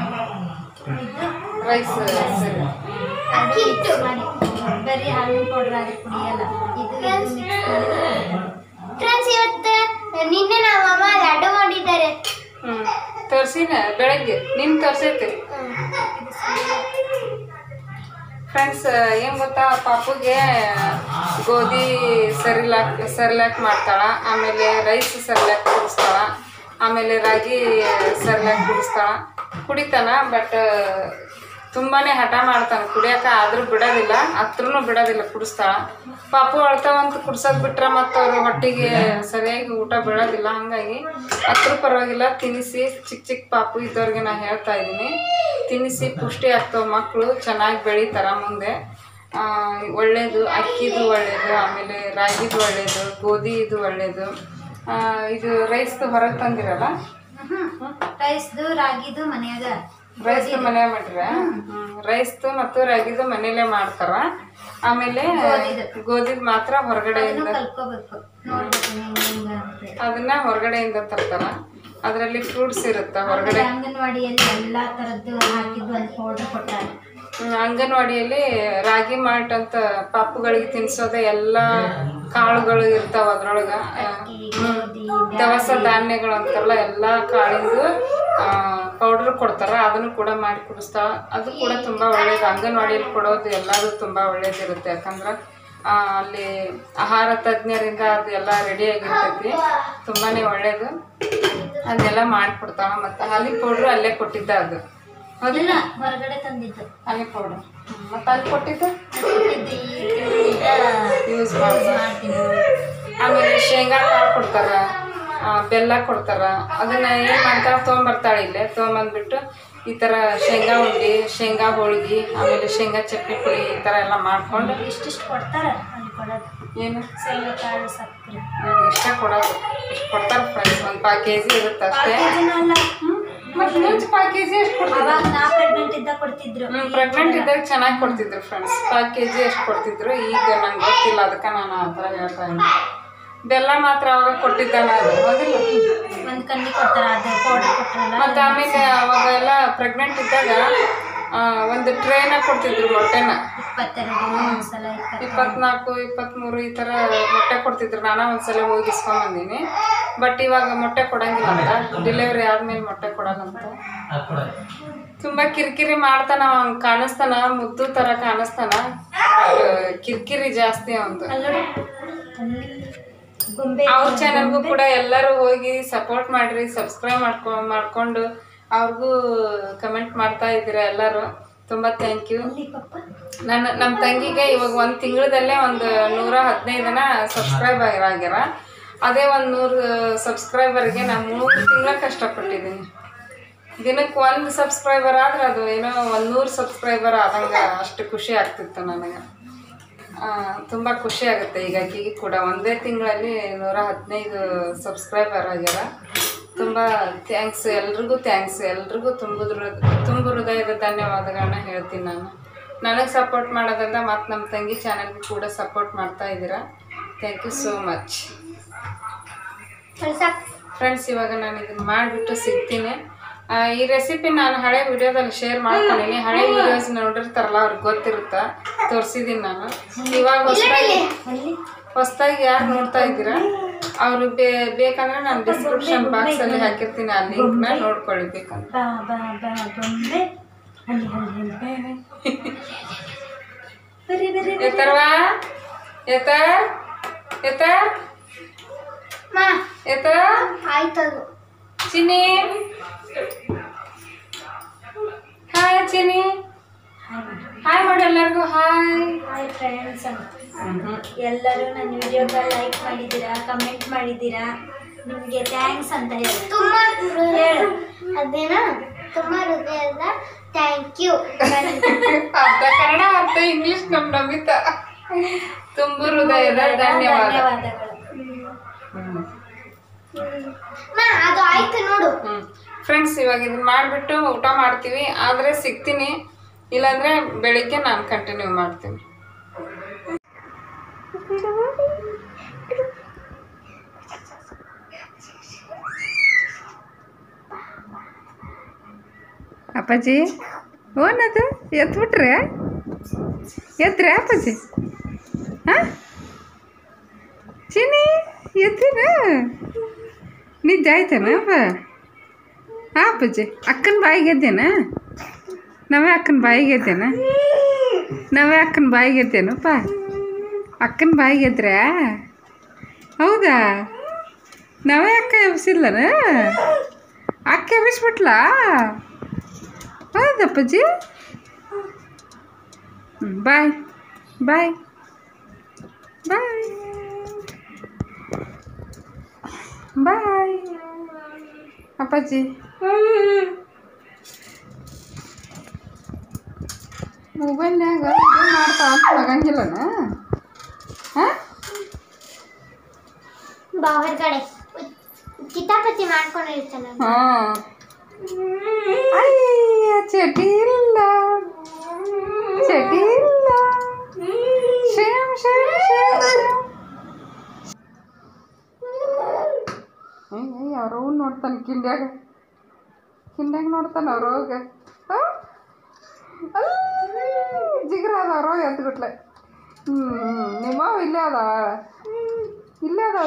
ರೈಸ್ ಸರಿ ಅಕ್ಕಿ ಹಿಟ್ಟು ಬರೀ ಹಾಲಿನ ಪೌಡರ್ ಆದ್ರೆ ಕುಡಿಯಲ್ಲ ಇದು ಫ್ರೆಂಡ್ಸ್ ಇವತ್ತು ನಿನ್ನೆ ನಮ್ಮ ಅಮ್ಮ ಲಡ್ಡು ಮಾಡಿದ್ದಾರೆ ಹ್ಮ್ ತೋರ್ಸಿನ ಬೆಳಗ್ಗೆ ನಿನ್ ತೋರ್ಸೈತಿ ಫ್ರೆಂಡ್ಸ್ ಏನ್ ಗೊತ್ತಾ ಪಾಪುಗೆ ಗೋಧಿ ಸರಿಲಾಕ್ ಸರಿಲಾಕ್ ಮಾಡ್ತಾಳ ಆಮೇಲೆ ರೈಸ್ ಸರಿಲಾಕ್ ಕುಡಿಸ್ತಾಳ ಆಮೇಲೆ ರಾಗಿ ಸರಿಲಾಕ್ ಕುಡಿಸ್ತಾಳ ಕುಡಿತಾನ ಬಟ್ ತುಂಬಾನೇ ಹಠ ಮಾಡ್ತಾನೆ ಕುಡಿಯಕ ಆದ್ರೂ ಬಿಡೋದಿಲ್ಲ ಹತ್ರನೂ ಬಿಡೋದಿಲ್ಲ ಕುಡಿಸ್ತಾಳ ಪಾಪು ಅಳ್ತಾವಂತ ಕುಡ್ಸೋದ್ ಬಿಟ್ರೆ ಮತ್ತು ಅವ್ರ ಹೊಟ್ಟಿಗೆ ಸರಿಯಾಗಿ ಊಟ ಬೀಳೋದಿಲ್ಲ ಹಾಗಾಗಿ ಹತ್ರ ಪರವಾಗಿಲ್ಲ ತಿನ್ನಿಸಿ ಚಿಕ್ಕ ಚಿಕ್ಕ ಪಾಪು ಇದ್ದವ್ರಿಗೆ ನಾನು ಹೇಳ್ತಾ ಇದ್ದೀನಿ ತಿನ್ನಿಸಿ ಪುಷ್ಟಿ ಆಗ್ತಾವ ಮಕ್ಕಳು ಚೆನ್ನಾಗಿ ಬೆಳೀತಾರ ಮುಂದೆ ಆ, ಒಳ್ಳೇದು ಅಕ್ಕಿದು ಒಳ್ಳೇದು ಆಮೇಲೆ ರಾಗಿದು ಒಳ್ಳೇದು ಗೋಧಿ ಇದು ಒಳ್ಳೇದು ಆ, ಇದು ರೈಸ್ದು ಹೊರಗೆ ತಂದಿರಲ್ಲ ರೈಸ್ದು ರಾಗಿದು ಮನ್ಯಾಗ ರೈಸ್ ಮನೆ ಮಾಡಿರ ರೈಸ್ದು ಮತ್ತು ರಾಗಿದು ಮನೇಲೆ ಮಾಡ್ತಾರ ಆಮೇಲೆ ಗೋಧಿದ್ ಮಾತ್ರ ಅದನ್ನು ಹೊರಗಡೆಯಿಂದ ಕಲ್ಕೋಬೇಕು ನೋಡ್ಬೇಕು ಹೆಂಗ್ ಹೆಂಗ ಅಂತೇಳಿ ಅದನ್ನ ಹೊರಗಡೆಯಿಂದ ತರ್ತಾರ ಅದರಲ್ಲಿ ಫ್ರೂಟ್ಸ್ ಇರುತ್ತೆ ಹೊರಗಡೆ ಆಮೇಲೆ ಅಂಗನವಾಡಿಯಲ್ಲಿ ಎಲ್ಲಾ ತರದ್ದು ಹಾಕಿದ್ದು ಒಂದು ಪೌಡರ್ ಕೊಟ್ಟಾರೆ ಹ್ಮ್, ಅಂಗನವಾಡಿಯಲ್ಲಿ ರಾಗಿ ಮಾಲ್ಟ್ ಅಂತ ಪಾಪುಗಳಿಗೆ ತಿನ್ಸೋದೆ ಎಲ್ಲ ಕಾಳುಗಳು ಇರ್ತಾವ ಅದ್ರೊಳಗ ಆ, ಗೋಧಿ ದವಸ ಧಾನ್ಯಗಳು ಅಂತಾರಲ್ಲ ಎಲ್ಲ ಕಾಳಿಂದು ಪೌಡರ್ ಕೊಡ್ತಾರ ಅದನ್ನು ಕೂಡ ಮಾಡಿ ಕುಡಿಸ್ತಾಳ ಅದು ಕೂಡ ತುಂಬಾ ಒಳ್ಳೇದು ಅಂಗನವಾಡಿಯಲ್ಲಿ ಕೊಡೋದು ಎಲ್ಲಾದು ತುಂಬಾ ಒಳ್ಳೇದಿರುತ್ತೆ ಯಾಕಂದ್ರೆ ಆ, ಅಲ್ಲಿ ಆಹಾರ ತಜ್ಞರಿಂದ ಅದು ಎಲ್ಲ ರೆಡಿ ಆಗಿರ್ತೈತಿ ತುಂಬಾನೇ ಒಳ್ಳೇದು ಅದನ್ನೆಲ್ಲ ಮಾಡಿಕೊಡ್ತಾಳ ಮತ್ತು ಹಾಲಿನ ಪೌಡ್ರು ಅಲ್ಲೇ ಕೊಟ್ಟಿದ್ದ ಅದು ಹೌದಿಲ್ಲ ಇಲ್ಲ ಹೊರಗಡೆ ತಂದಿದ್ದು ಹಾಲಿನ ಪೌಡ್ರ್ ಮತ್ತು ಅಲ್ಲಿ ಕೊಟ್ಟಿದ್ದು ಕೊಟ್ಟಿದ್ದು ಈಗ ಯೂಸ್ ಮಾಡಿ ಮಾಡ್ತೀನಿ ಆಮೇಲೆ ಶೇಂಗಾ ಕಾಳು ಕೊಡ್ತಾರ ಆ, ಬೆಲ್ಲ ಕೊಡ್ತಾರ ಅದನ್ನ ಏನು ಮಾಡ್ತಾರ ತೊಗೊಂಬರ್ತಾಳೆ ಇಲ್ಲೇ ತೊಗೊಂಬಂದ್ಬಿಟ್ಟು ಈ ಥರ ಶೇಂಗಾ ಉಂಡಿ ಶೇಂಗಾ ಹೋಳ್ಗಿ ಆಮೇಲೆ ಶೇಂಗಾ ಚಟ್ನಿ ಪುಡಿ ಈ ಥರ ಎಲ್ಲ ಮಾಡ್ಕೊಂಡು ಇಷ್ಟಿಷ್ಟು ಕೊಡ್ತಾರ ಅಲ್ಲಿ ಕೊಡೋದು ಏನು ಶೇಂಗಾ ಕಾಳು ಸಕ್ಕರೆ ಹ್ಮ್, ಇಷ್ಟ ಕೊಡೋದು ಇಷ್ಟು ಕೊಡ್ತಾರೆ ಫ್ರೆಂಡ್ಸ್ ಒಂದು ಪಾ ಕೆ ಜಿ ಇರುತ್ತೆ ಅಷ್ಟೇ ಅಲ್ಲ ಮತ್ತು ಮುಂಚೆ ಪಾ ಕೆ ಜಿ ಎಷ್ಟು ಕೊಡ್ತಿದ್ರು ಅವಾಗ ನಾ ಪ್ರೆಗ್ನೆಂಟ್ ಇದ್ದಾಗ ಕೊಡ್ತಿದ್ರು ಹ್ಞೂ ಪ್ರೆಗ್ನೆಂಟ್ ಇದ್ದಾಗ ಚೆನ್ನಾಗಿ ಕೊಡ್ತಿದ್ರು ಫ್ರೆಂಡ್ಸ್ ಫೈವ್ ಕೆ ಜಿ ಎಷ್ಟು ಕೊಡ್ತಿದ್ರು ಈಗ ನಂಗೆ ಗೊತ್ತಿಲ್ಲ ಅದಕ್ಕೆ ನಾನು ಆ ಥರ ಹೇಳ್ತಾ ಇದ್ದೀನಿ ಬೆಲ್ಲ ಮಾತ್ರ ಅವಾಗ ಕೊಟ್ಟಿದ್ದ ನಾನು ಹೌದಿಲ್ಲ ಒಂದ್ ಕಣ್ಣಿ ಕೊಡ್ತಾರ ಅದು ಪೌಡರ್ ಕೊಟ್ರಲ್ಲ ಮತ್ತು ಆಮೇಲೆ ಅವಾಗ ಎಲ್ಲ ಪ್ರೆಗ್ನೆಂಟ್ ಇದ್ದಾಗ ಒಂದು ಟ್ರೇನ ಕೊಡ್ತಿದ್ರು ಮೊಟ್ಟೆನ ಇಪ್ಪತ್ತೆರಡು ಒಂದ್ಸಲ ಇಪ್ಪತ್ತ ಇಪ್ಪತ್ನಾಲ್ಕು ಇಪ್ಪತ್ತ್ಮೂರು ಈ ಥರ ಮೊಟ್ಟೆ ಕೊಡ್ತಿದ್ರು ನಾನು ಒಂದ್ಸಲ ಹೋಗಿ ಇಸ್ಕೊಂಬಂದೀನಿ ಬಟ್ ಇವಾಗ ಮೊಟ್ಟೆ ಕೊಡಂಗಿಲ್ಲ ಅಂತ ಡೆಲಿವರಿ ಆದ್ಮೇಲೆ ಮೊಟ್ಟೆ ಕೊಡಲ್ಲಂತ ತುಂಬ ಕಿರಿಕಿರಿ ಮಾಡ್ತಾನ ಅವ್ನ್ ಕಾಣಿಸ್ತಾನ ಮುದ್ದು ಥರ ಕಾಣಿಸ್ತಾನ ಆ, ಕಿರಿಕಿರಿ ಜಾಸ್ತಿ ಅವಂದು ಅಲ್ಲೋಡು ಅಲ್ಲಿ ಗೊಂಬೆ ಅವ್ರ ಚಾನಲ್ಗೂ ಕೂಡ ಎಲ್ಲರೂ ಹೋಗಿ ಸಪೋರ್ಟ್ ಮಾಡ್ರಿ ಸಬ್ಸ್ಕ್ರೈಬ್ ಮಾಡ್ಕೊ ಮಾಡ್ಕೊಂಡು ಅವ್ರಿಗೂ ಕಮೆಂಟ್ ಮಾಡ್ತಾ ಇದ್ದೀರಾ ಎಲ್ಲರೂ ತುಂಬ ಥ್ಯಾಂಕ್ ಯು ಅಲ್ಲಿ ಪಪ್ಪ ನನ್ನ ನಮ್ಮ ತಂಗಿಗೆ ಇವಾಗ ಒಂದು ತಿಂಗಳದಲ್ಲೇ ಒಂದು ನೂರ ಹದಿನೈದು ಜನ ಸಬ್ಸ್ಕ್ರೈಬರ್ ಆಗ್ಯಾರ ಅದೇ ಒಂದು ನೂರು ಸಬ್ಸ್ಕ್ರೈಬರ್ಗೆ ನಾನು ಮೂರು ತಿಂಗಳ ಕಷ್ಟಪಟ್ಟಿದ್ದೀನಿ ದಿನಕ್ಕೆ ಒಂದು ಸಬ್ಸ್ಕ್ರೈಬರ್ ಆದ್ರೆ ಅದು ಏನೋ ಒಂದು ನೂರು ಸಬ್ಸ್ಕ್ರೈಬರ್ ಆದಂಗೆ ಅಷ್ಟು ಖುಷಿ ಆಗ್ತಿತ್ತು ನನಗೆ ತುಂಬ ಖುಷಿ ಆಗುತ್ತೆ ಈಗ ಆಕೆಗೆ ಕೂಡ ಒಂದೇ ತಿಂಗಳಲ್ಲಿ ನೂರ ಹದಿನೈದು ಸಬ್ಸ್ಕ್ರೈಬರ್ ಆಗ್ಯಾರ ತುಂಬ ಥ್ಯಾಂಕ್ಸ್ ಎಲ್ರಿಗೂ ಥ್ಯಾಂಕ್ಸ್ ಎಲ್ರಿಗೂ ತುಂಬ ತುಂಬ ಹೃದಯದ ಧನ್ಯವಾದಗಳನ್ನ ಹೇಳ್ತೀನಿ ನಾನು ನನಗೆ ಸಪೋರ್ಟ್ ಮಾಡೋದ್ರಿಂದ ಮತ್ತು ನಮ್ಮ ತಂಗಿ ಚಾನಲ್ಗೆ ಕೂಡ ಸಪೋರ್ಟ್ ಮಾಡ್ತಾ ಇದ್ದೀರಾ thank you so much friends ಇವಾಗ ನಾನು ಇದನ್ನು ಮಾಡಿಬಿಟ್ಟು ಸಿಗ್ತೀನಿ ಆ, ಈ ರೆಸಿಪಿ ನಾನು ಹಳೆ ವಿಡಿಯೋದಲ್ಲಿ ಶೇರ್ ಮಾಡ್ಕೊಂಡಿನಿ ಹಳೆ ವಿಡಿಯೋಸ್ ನೋಡಿರ್ತಾರಲ್ಲ ಅವ್ರಿಗೆ ಗೊತ್ತಿರುತ್ತಾ ತೋರಿಸಿದ್ದೀನಿ ನಾನು ಇವಾಗ ಹೊಸದಾಗಿ ಅಲ್ಲಿ ಹೊಸದಾಗಿ ಯಾರು ನೋಡ್ತಾ ಇದ್ದೀರಾ ಅವರು ಬೇ ಬೇಕಂದ್ರೆ ನಾನು ಡಿಸ್ಕ್ರಿಪ್ಷನ್ ಬಾಕ್ಸಲ್ಲಿ ಹಾಕಿರ್ತೀನಿ ಆ ಲಿಂಕ್ನ ನೋಡ್ಕೊಳ್ಳಿ ಬೇಕಂದ್ರೆ ಬಾ ಬಾ ಬಾ ಗೊಂಬೆ ಅಲ್ಲಿ ಅಲ್ಲಿ ಅಲ್ಲಿ ಬರ್ರಿ ಬರ್ರಿ ಎತ್ತರವಾ ಎತ್ತರ್ ಎತ್ತರ್ ಮಾ ಎತ್ತರ್ ಆಯ್ತದು ಚಿನಿ ಹಾಯ್ ಚಿನಿ ಹಾಯ್ ಮಾಡಿ ಎಲ್ಲರಿಗೂ ಹಾಯ್ ಹಾಯ್ ಫ್ರೆಂಡ್ಸ್ ಎಲ್ಲರೂ ನನ್ನ ವಿಡಿಯೋಗೆ ಲೈಕ್ ಮಾಡಿದ್ದೀರಾ ಕಮೆಂಟ್ ಮಾಡಿದ್ದೀರಾ ನಿಮಗೆ ಥ್ಯಾಂಕ್ಸ್ ಅಂತ ಹೇಳಿ ತುಂಬ ಹೇಳು ಅದೇನ ತುಂಬ ಹೃದಯದ ಥ್ಯಾಂಕ್ ಯು ಅರ್ಧ ಕನ್ನಡ ಅರ್ಧ ಇಂಗ್ಲಿಷ್ ನಮ್ ನಮಿತಾ ತುಂಬು ಹೃದಯದ ಧನ್ಯವಾದ ಧನ್ಯವಾದಗಳು ಮಾ ಅದು ಆಯ್ತು ನೋಡು ಹ್ಮ್ ಫ್ರೆಂಡ್ಸ್ ಇವಾಗ ಇದನ್ನ ಮಾಡಿಬಿಟ್ಟು ಊಟ ಮಾಡ್ತೀವಿ ಆದರೆ ಸಿಗ್ತೀನಿ ಇಲ್ಲಾಂದ್ರೆ ಬೆಳಿಗ್ಗೆ ನಾನು ಕಂಟಿನ್ಯೂ ಮಾಡ್ತೀನಿ ಅಪ್ಪಾಜಿ ಓನದು ಎತ್ಬಿಟ್ರೆ ಎತ್ರೆ ಅಪ್ಪಾಜಿ ಹಾಂ ಚಿನಿ ಎತ್ತಿನ ನಿಜ ಆಯ್ತೇನ ಅಪ್ಪ ಹಾಂ ಅಪ್ಪಾಜಿ ಅಕ್ಕನ ಬಾಯಿಗೆ ಎದ್ದೇನ ನಾವೇ ಅಕ್ಕನ ಬಾಯಿಗೆ ಎದ್ದೇನ ನಾವೇ ಅಕ್ಕನ ಬಾಯಿಗೆ ಎದ್ದೇನಪ್ಪ ಅಕ್ಕನ ಬಾಯಿಗೆ ಎದ್ರೆ ಹೌದಾ ನಾವೇ ಅಕ್ಕ ಎಬ್ಸಿಲ್ಲನ ಅಕ್ಕ ಎಬ್ಬಿಸ್ಬಿಟ್ಲಾ ಹೌದಪ್ಪಾಜಿ ಹ್ಞೂ ಬಾಯ್ ಬಾಯ್ ಬಾಯ್ ಬಾಯ್ ಅಪ್ಪಾಜಿ ಮೊಬೈಲ್ನ್ಯಾಗ ಇದು ಮಾಡ್ತಾ ಅಂತ ಆಗಂಗಿಲ್ಲನ ಹಾಂ ಬಾ ಹೊರಗಡೆ ಕಿತಾಪತಿ ಮಾಡ್ಕೊಂಡಿರ್ತಾನೆ ಹಾಂ ಅಯ್ಯ ಚಟಿ ಇಲ್ಲ ಚಟಿ ಇಲ್ಲ ಶೇಮ್ ಶೇಮ್ ಶೇಮ್ ಶೇಮ್ ಅಯ್ಯ ಯಾರೋ ನೋಡ್ತಾನೆ ಕಿಂಡ್ಯಾಗ ಕಿಂಡ್ಯಾಗ ನೋಡ್ತಾನೆ ಅವ್ರೋಗ ಜಿಗ್ರ ಅದ ಅವ್ರೋ ಎದ್ಬಿಟ್ಲೆ ಹ್ಞೂ ನಿಮ್ಮ ಇಲ್ಲೇ ಅದ ಇಲ್ಲೇ ಅದ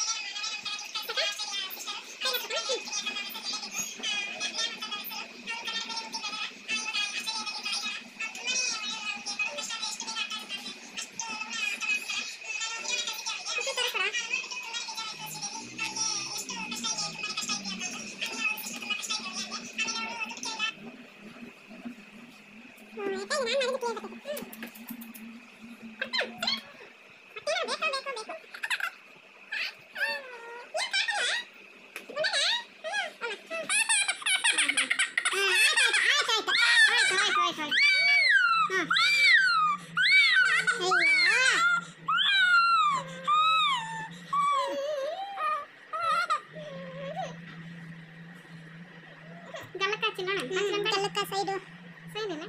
ಗಲಕ ಚಿನ್ನಣ ಗಲಕ ಸೈಡು ಸೈಡಿನ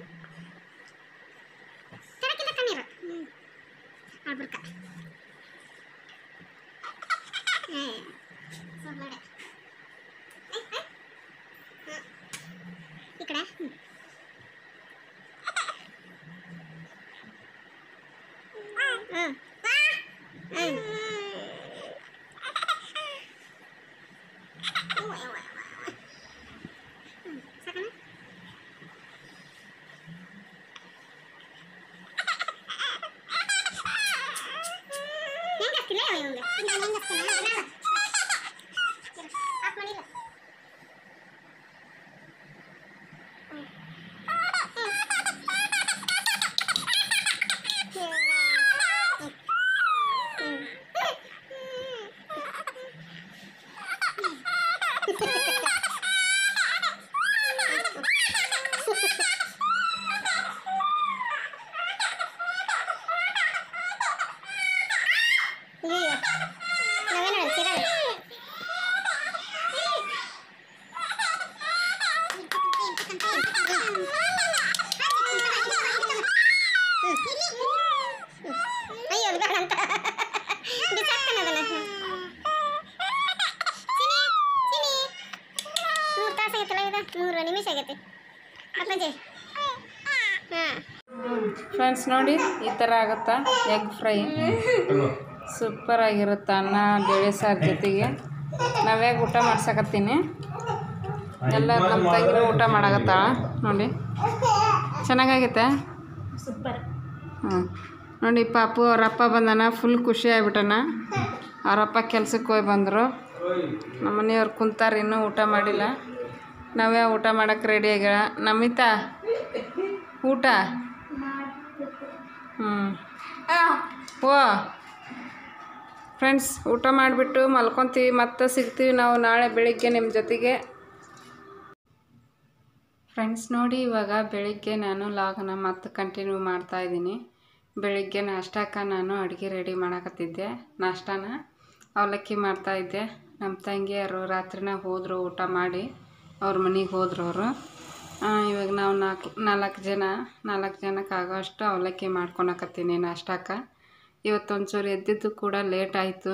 ಕೆಳಕಿಂದ ಕಣ್ಣೀರು ಅಳ್ಬರ್ಕ ಸೊಳ್ಳೆ ಈ ಕಡೆ ನಿಮಿಷ ಆಗೈತಿ ಅಪ್ಪಾಜಿ ಹಾಂ ಫ್ರೆಂಡ್ಸ್ ನೋಡಿ ಈ ಥರ ಆಗುತ್ತಾ ಎಗ್ ಫ್ರೈ ಸೂಪರ್ ಆಗಿರುತ್ತೆ ಅನ್ನ ಬೇಳೆ ಸಾರು ಜೊತೆಗೆ ನಾವ್ಯಾಗ ಊಟ ಮಾಡ್ಸಕತ್ತೀನಿ ಎಲ್ಲ ನಮ್ಮ ತಂಗಿನೂ ಊಟ ಮಾಡಕತ್ತಾಳ ನೋಡಿ ಚೆನ್ನಾಗೈತೆ ಸೂಪರ್ ಹ್ಞೂ ನೋಡಿ ಪಾಪು ಅವರಪ್ಪ ಬಂದಾನ ಫುಲ್ ಖುಷಿ ಆಗ್ಬಿಟ್ಟನ ಅವರಪ್ಪ ಕೆಲ್ಸಕ್ಕೆ ಹೋಗಿ ಬಂದರು ನಮ್ಮ ಮನೆಯವ್ರು ಕುಂತಾರ ಇನ್ನೂ ಊಟ ಮಾಡಿಲ್ಲ ನಾವೇ ಊಟ ಮಾಡಕ್ಕೆ ರೆಡಿ ಆಗ್ಯಾಳ ನಮಿತಾ ಊಟ ಹ್ಞೂ ಓ ಫ್ರೆಂಡ್ಸ್ ಊಟ ಮಾಡಿಬಿಟ್ಟು ಮಲ್ಕೊತೀವಿ ಮತ್ತೆ ಸಿಗ್ತೀವಿ ನಾವು ನಾಳೆ ಬೆಳಿಗ್ಗೆ ನಿಮ್ಮ ಜೊತೆಗೆ ಫ್ರೆಂಡ್ಸ್ ನೋಡಿ ಇವಾಗ ಬೆಳಿಗ್ಗೆ ನಾನು ಲಾಗನ ಮತ್ತೆ ಕಂಟಿನ್ಯೂ ಮಾಡ್ತಾ ಇದ್ದೀನಿ ಬೆಳಿಗ್ಗೆ ನಾಷ್ಟಕ್ಕೆ ನಾನು ಅಡುಗೆ ರೆಡಿ ಮಾಡಕತ್ತಿದ್ದೆ ನಾಷ್ಟಾನ ಅವಲಕ್ಕಿ ಮಾಡ್ತಾಯಿದ್ದೆ ನಮ್ಮ ತಂಗಿಯರು ರಾತ್ರಿನ ಹೋದರು ಊಟ ಮಾಡಿ ಅವ್ರ ಮನೆಗೆ ಹೋದ್ರು ಅವರು ಇವಾಗ ನಾವು ನಾಲ್ಕು ನಾಲ್ಕು ಜನ ನಾಲ್ಕು ಜನಕ್ಕೆ ಆಗೋಷ್ಟು ಅವಲಕ್ಕಿ ಮಾಡ್ಕೊಳಕತ್ತೀನಿ ನಾಷ್ಟಕ್ಕೆ ಇವತ್ತೊಂಚೂರು ಎದ್ದಿದ್ದು ಕೂಡ ಲೇಟ್ ಆಯಿತು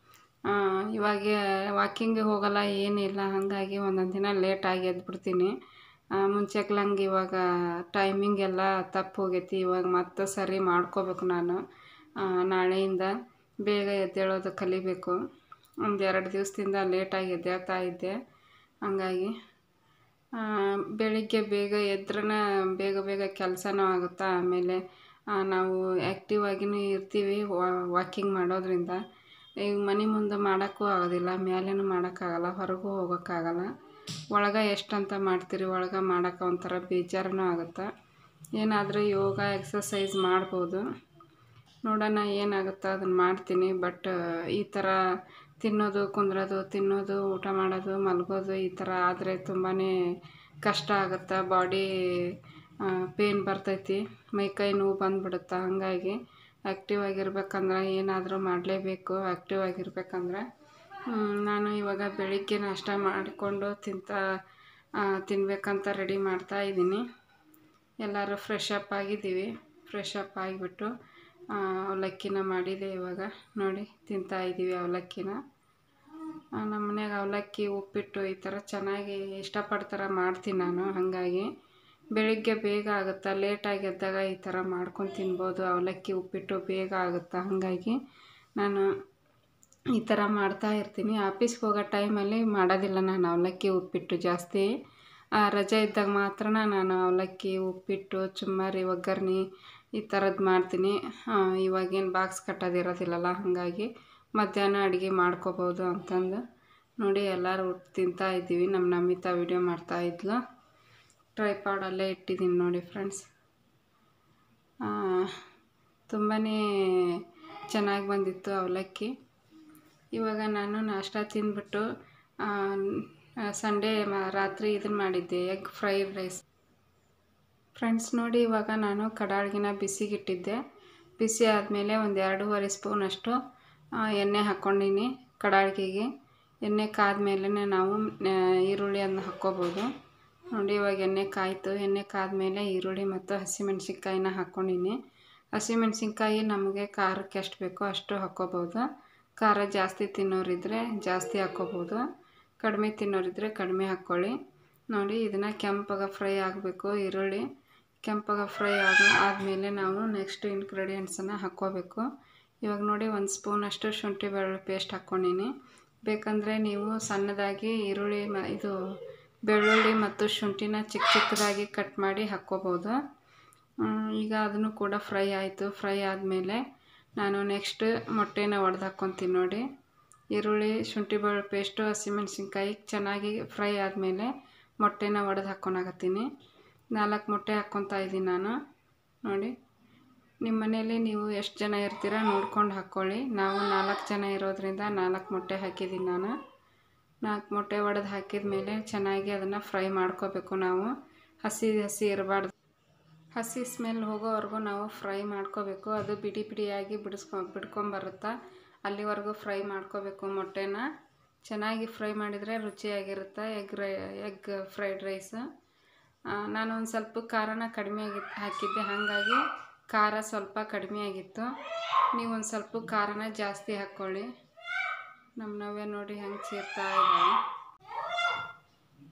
ಇವಾಗ ವಾಕಿಂಗ್ಗೆ ಹೋಗಲ್ಲ ಏನಿಲ್ಲ ಹಾಗಾಗಿ ಒಂದೊಂದು ದಿನ ಲೇಟಾಗಿ ಎದ್ಬಿಡ್ತೀನಿ ಮುಂಚೆಕ್ಲಂಗೆ ಇವಾಗ ಟೈಮಿಂಗ್ ಎಲ್ಲ ತಪ್ಪು ಹೋಗೈತಿ ಇವಾಗ ಮತ್ತೆ ಸರಿ ಮಾಡ್ಕೋಬೇಕು ನಾನು ಆ, ನಾಳೆಯಿಂದ ಬೇಗ ಎದ್ದೇಳೋದು ಕಲಿಬೇಕು ಒಂದು ಎರಡು ದಿವಸದಿಂದ ಲೇಟಾಗಿ ಎದ್ದೇಳ್ತಾ ಇದ್ದೆ ಹಂಗಾಗಿ ಆ, ಬೆಳಿಗ್ಗೆ ಬೇಗ ಎದ್ರನ ಬೇಗ ಬೇಗ ಕೆಲಸನೂ ಆಗುತ್ತಾ ಆಮೇಲೆ ಆ, ನಾವು ಆ್ಯಕ್ಟಿವ್ ಆಗಿನೂ ಇರ್ತೀವಿ ವಾಕಿಂಗ್ ಮಾಡೋದ್ರಿಂದ ಈಗ ಮನೆ ಮುಂದೆ ಮಾಡೋಕ್ಕೂ ಆಗೋದಿಲ್ಲ ಮೇಲೇನೂ ಮಾಡೋಕ್ಕಾಗಲ್ಲ ಹೊರಗೂ ಹೋಗೋಕ್ಕಾಗಲ್ಲ ಒಳಗೆ ಎಷ್ಟಂತ ಮಾಡ್ತೀರಿ ಒಳಗೆ ಮಾಡೋಕೆ ಒಂಥರ ಬೇಜಾರನೂ ಆಗುತ್ತೆ ಏನಾದರೂ ಯೋಗ ಎಕ್ಸಸೈಸ್ ಮಾಡ್ಬೋದು ನೋಡೋಣ ಏನಾಗುತ್ತೋ ಅದನ್ನು ಮಾಡ್ತೀನಿ ಬಟ್ ಈ ಥರ ತಿನ್ನೋದು ಕುಂದ್ರೋದು ತಿನ್ನೋದು ಊಟ ಮಾಡೋದು ಮಲಗೋದು ಈ ಥರ ಆದರೆ ತುಂಬಾ ಕಷ್ಟ ಆಗುತ್ತೆ ಬಾಡಿ ಪೇನ್ ಬರ್ತೈತಿ ಮೈಕೈ ನೋವು ಬಂದ್ಬಿಡುತ್ತೆ ಹಾಗಾಗಿ ಆ್ಯಕ್ಟಿವ್ ಆಗಿರ್ಬೇಕಂದ್ರೆ ಏನಾದರೂ ಮಾಡಲೇಬೇಕು ಆ್ಯಕ್ಟಿವ್ ಆಗಿರ್ಬೇಕಂದ್ರೆ ಹ್ಮ್, ನಾನು ಇವಾಗ ಬೆಳಿಗ್ಗೆ ನಾಷ್ಟ ಮಾಡಿಕೊಂಡು ತಿಂತ ಆ, ತಿನ್ಬೇಕಂತ ರೆಡಿ ಮಾಡ್ತಾ ಇದ್ದೀನಿ ಎಲ್ಲರೂ ಫ್ರೆಶ್ ಅಪ್ ಆಗಿದ್ದೀವಿ ಫ್ರೆಶ್ ಅಪ್ ಆಗಿಬಿಟ್ಟು ಆ, ಅವಲಕ್ಕಿನ ಮಾಡಿದೆ ಇವಾಗ ನೋಡಿ ತಿಂತಾ ಇದ್ದೀವಿ ಅವಲಕ್ಕಿನ ಆ, ನಮ್ಮ ಮನ್ಯಾಗ ಅವಲಕ್ಕಿ ಉಪ್ಪಿಟ್ಟು ಈ ಥರ ಚೆನ್ನಾಗಿ ಇಷ್ಟಪಡ್ತಾರೆ ಮಾಡ್ತೀನಿ ನಾನು ಹಾಗಾಗಿ ಬೆಳಿಗ್ಗೆ ಬೇಗ ಆಗುತ್ತಾ ಲೇಟಾಗಿ ಎದ್ದಾಗ ಈ ಥರ ಮಾಡ್ಕೊಂಡು ತಿನ್ಬೋದು ಅವಲಕ್ಕಿ ಉಪ್ಪಿಟ್ಟು ಬೇಗ ಆಗುತ್ತಾ ಹಾಗಾಗಿ ನಾನು ಈ ಥರ ಮಾಡ್ತಾ ಇರ್ತೀನಿ ಆಫೀಸ್ಗೆ ಹೋಗೋ ಟೈಮಲ್ಲಿ ಮಾಡೋದಿಲ್ಲ ನಾನು ಅವಲಕ್ಕಿ ಉಪ್ಪಿಟ್ಟು ಜಾಸ್ತಿ ಆ, ರಜೆ ಇದ್ದಾಗ ಮಾತ್ರ ನಾನು ಅವಲಕ್ಕಿ ಉಪ್ಪಿಟ್ಟು ಚುಮ್ಮರಿ ಒಗ್ಗರ್ಣೆ ಈ ಥರದ್ದು ಮಾಡ್ತೀನಿ ಇವಾಗೇನು ಬಾಕ್ಸ್ ಕಟ್ಟೋದಿರೋದಿಲ್ಲಲ್ಲ ಹಾಗಾಗಿ ಮಧ್ಯಾಹ್ನ ಅಡುಗೆ ಮಾಡ್ಕೋಬೋದು ಅಂತಂದು ನೋಡಿ ಎಲ್ಲರೂ ಊಟ ತಿಂತಾ ಇದ್ದೀವಿ ನಮ್ಮ ನಮಿತಾ ವಿಡಿಯೋ ಮಾಡ್ತಾ ಇದ್ಲು ಟ್ರೈಪಾಡಲ್ಲೇ ಇಟ್ಟಿದ್ದೀನಿ ನೋಡಿ ಫ್ರೆಂಡ್ಸ್ ತುಂಬಾ ಚೆನ್ನಾಗಿ ಬಂದಿತ್ತು ಅವಲಕ್ಕಿ ಇವಾಗ ನಾನು ನಾಷ್ಟ ತಿಂದ್ಬಿಟ್ಟು ಸಂಡೇ ರಾತ್ರಿ ಇದನ್ನು ಮಾಡಿದ್ದೆ ಎಗ್ ಫ್ರೈಡ್ ರೈಸ್ ಫ್ರೆಂಡ್ಸ್ ನೋಡಿ ಇವಾಗ ನಾನು ಕಡಾಳ್ಗಿನ ಬಿಸಿಗಿಟ್ಟಿದ್ದೆ ಬಿಸಿ ಆದಮೇಲೆ ಒಂದು ಎರಡೂವರೆ ಸ್ಪೂನಷ್ಟು ಆ, ಎಣ್ಣೆ ಹಾಕ್ಕೊಂಡಿನಿ ಕಡಾಳ್ಗಿಗೆ ಎಣ್ಣೆ ಕಾದ್ಮೇಲೆ ನಾವು ಆ, ಈರುಳ್ಳಿ ಅದನ್ನ ಹಾಕ್ಕೋಬೋದು ನೋಡಿ ಇವಾಗ ಎಣ್ಣೆ ಕಾಯ್ತು ಎಣ್ಣೆ ಕಾದ್ಮೇಲೆ ಈರುಳ್ಳಿ ಮತ್ತು ಹಸಿಮೆಣ್ಸಿನ್ಕಾಯಿನ ಹಾಕ್ಕೊಂಡಿನಿ ಹಸಿಮೆಣ್ಸಿನ್ಕಾಯಿ ನಮಗೆ ಖಾರಕ್ಕೆ ಎಷ್ಟು ಬೇಕೋ ಅಷ್ಟು ಹಾಕ್ಕೋಬೋದು ಖಾರ ಜಾಸ್ತಿ ತಿನ್ನೋರಿದ್ದರೆ ಜಾಸ್ತಿ ಹಾಕ್ಕೋಬೋದು ಕಡಿಮೆ ತಿನ್ನೋರಿದ್ದರೆ ಕಡಿಮೆ ಹಾಕ್ಕೊಳ್ಳಿ ನೋಡಿ ಇದನ್ನು ಕೆಂಪಾಗ ಫ್ರೈ ಆಗಬೇಕು ಈರುಳ್ಳಿ ಕೆಂಪಾಗ ಫ್ರೈ ಆದ ಆದಮೇಲೆ ನಾವು ನೆಕ್ಸ್ಟ್ ಇಂಗ್ರೀಡಿಯೆಂಟ್ಸನ್ನು ಹಾಕ್ಕೋಬೇಕು ಇವಾಗ ನೋಡಿ ಒಂದು ಸ್ಪೂನಷ್ಟು ಶುಂಠಿ ಬೆಳ್ಳುಳ್ಳಿ ಪೇಸ್ಟ್ ಹಾಕ್ಕೊಂಡಿನಿ ಬೇಕಂದರೆ ನೀವು ಸಣ್ಣದಾಗಿ ಈರುಳ್ಳಿ ಮ ಇದು ಬೆಳ್ಳುಳ್ಳಿ ಮತ್ತು ಶುಂಠಿನ ಚಿಕ್ಕ ಚಿಕ್ಕದಾಗಿ ಕಟ್ ಮಾಡಿ ಹಾಕ್ಕೋಬೋದು ಹ್ಮ್, ಈಗ ಅದನ್ನು ಕೂಡ ಫ್ರೈ ಆಯಿತು ಫ್ರೈ ಆದಮೇಲೆ ನಾನು ನೆಕ್ಸ್ಟ್ ಮೊಟ್ಟೆನ ಒಡೆದು ಹಾಕ್ಕೊತೀನಿ ನೋಡಿ ಈರುಳ್ಳಿ ಶುಂಠಿ ಬೆಳ್ಳುಳ್ಳಿ ಪೇಸ್ಟು ಹಸಿಮೆಣ್ಸಿನ್ಕಾಯಿ ಚೆನ್ನಾಗಿ ಫ್ರೈ ಆದಮೇಲೆ ಮೊಟ್ಟೆನ ಒಡೆದು ಹಾಕ್ಕೊಳಕತ್ತೀನಿ ನಾಲ್ಕು ಮೊಟ್ಟೆ ಹಾಕ್ಕೊತಾ ಇದ್ದೀನಿ ನಾನು ನೋಡಿ ನಿಮ್ಮ ಮನೇಲಿ ನೀವು ಎಷ್ಟು ಜನ ಇರ್ತೀರ ನೋಡ್ಕೊಂಡು ಹಾಕ್ಕೊಳ್ಳಿ ನಾವು ನಾಲ್ಕು ಜನ ಇರೋದ್ರಿಂದ ನಾಲ್ಕು ಮೊಟ್ಟೆ ಹಾಕಿದ್ದೀನಿ ನಾನು ನಾಲ್ಕು ಮೊಟ್ಟೆ ಒಡೆದು ಹಾಕಿದ ಮೇಲೆ ಚೆನ್ನಾಗಿ ಅದನ್ನು ಫ್ರೈ ಮಾಡ್ಕೋಬೇಕು ನಾವು ಹಸಿ ಹಸಿ ಇರಬಾರ್ದು ಹಸಿ ಸ್ಮೆಲ್ ಹೋಗೋವರೆಗೂ ನಾವು ಫ್ರೈ ಮಾಡ್ಕೋಬೇಕು ಅದು ಬಿಡಿ ಬಿಡಿಯಾಗಿ ಬಿಡಿಸ್ಕೊ ಬಿಡ್ಕೊಂಬರುತ್ತಾ ಅಲ್ಲಿವರೆಗೂ ಫ್ರೈ ಮಾಡ್ಕೋಬೇಕು ಮೊಟ್ಟೆನ ಚೆನ್ನಾಗಿ ಫ್ರೈ ಮಾಡಿದರೆ ರುಚಿಯಾಗಿರುತ್ತೆ ಎಗ್ ರೈ ಎಗ್ ಫ್ರೈಡ್ ರೈಸ್ ನಾನು ಒಂದು ಸ್ವಲ್ಪ ಖಾರನ ಕಡಿಮೆ ಆಗಿ ಹಾಕಿದ್ದೆ ಹಾಗಾಗಿ ಖಾರ ಸ್ವಲ್ಪ ಕಡಿಮೆ ಆಗಿತ್ತು ನೀವು ಒಂದು ಸ್ವಲ್ಪ ಖಾರನ ಜಾಸ್ತಿ ಹಾಕ್ಕೊಳ್ಳಿ ನಮ್ಮ ನವ್ಯ ನೋಡಿ ಹೆಂಗೆ ಸೇರ್ತಾ ಇದ್ದಾಳೆ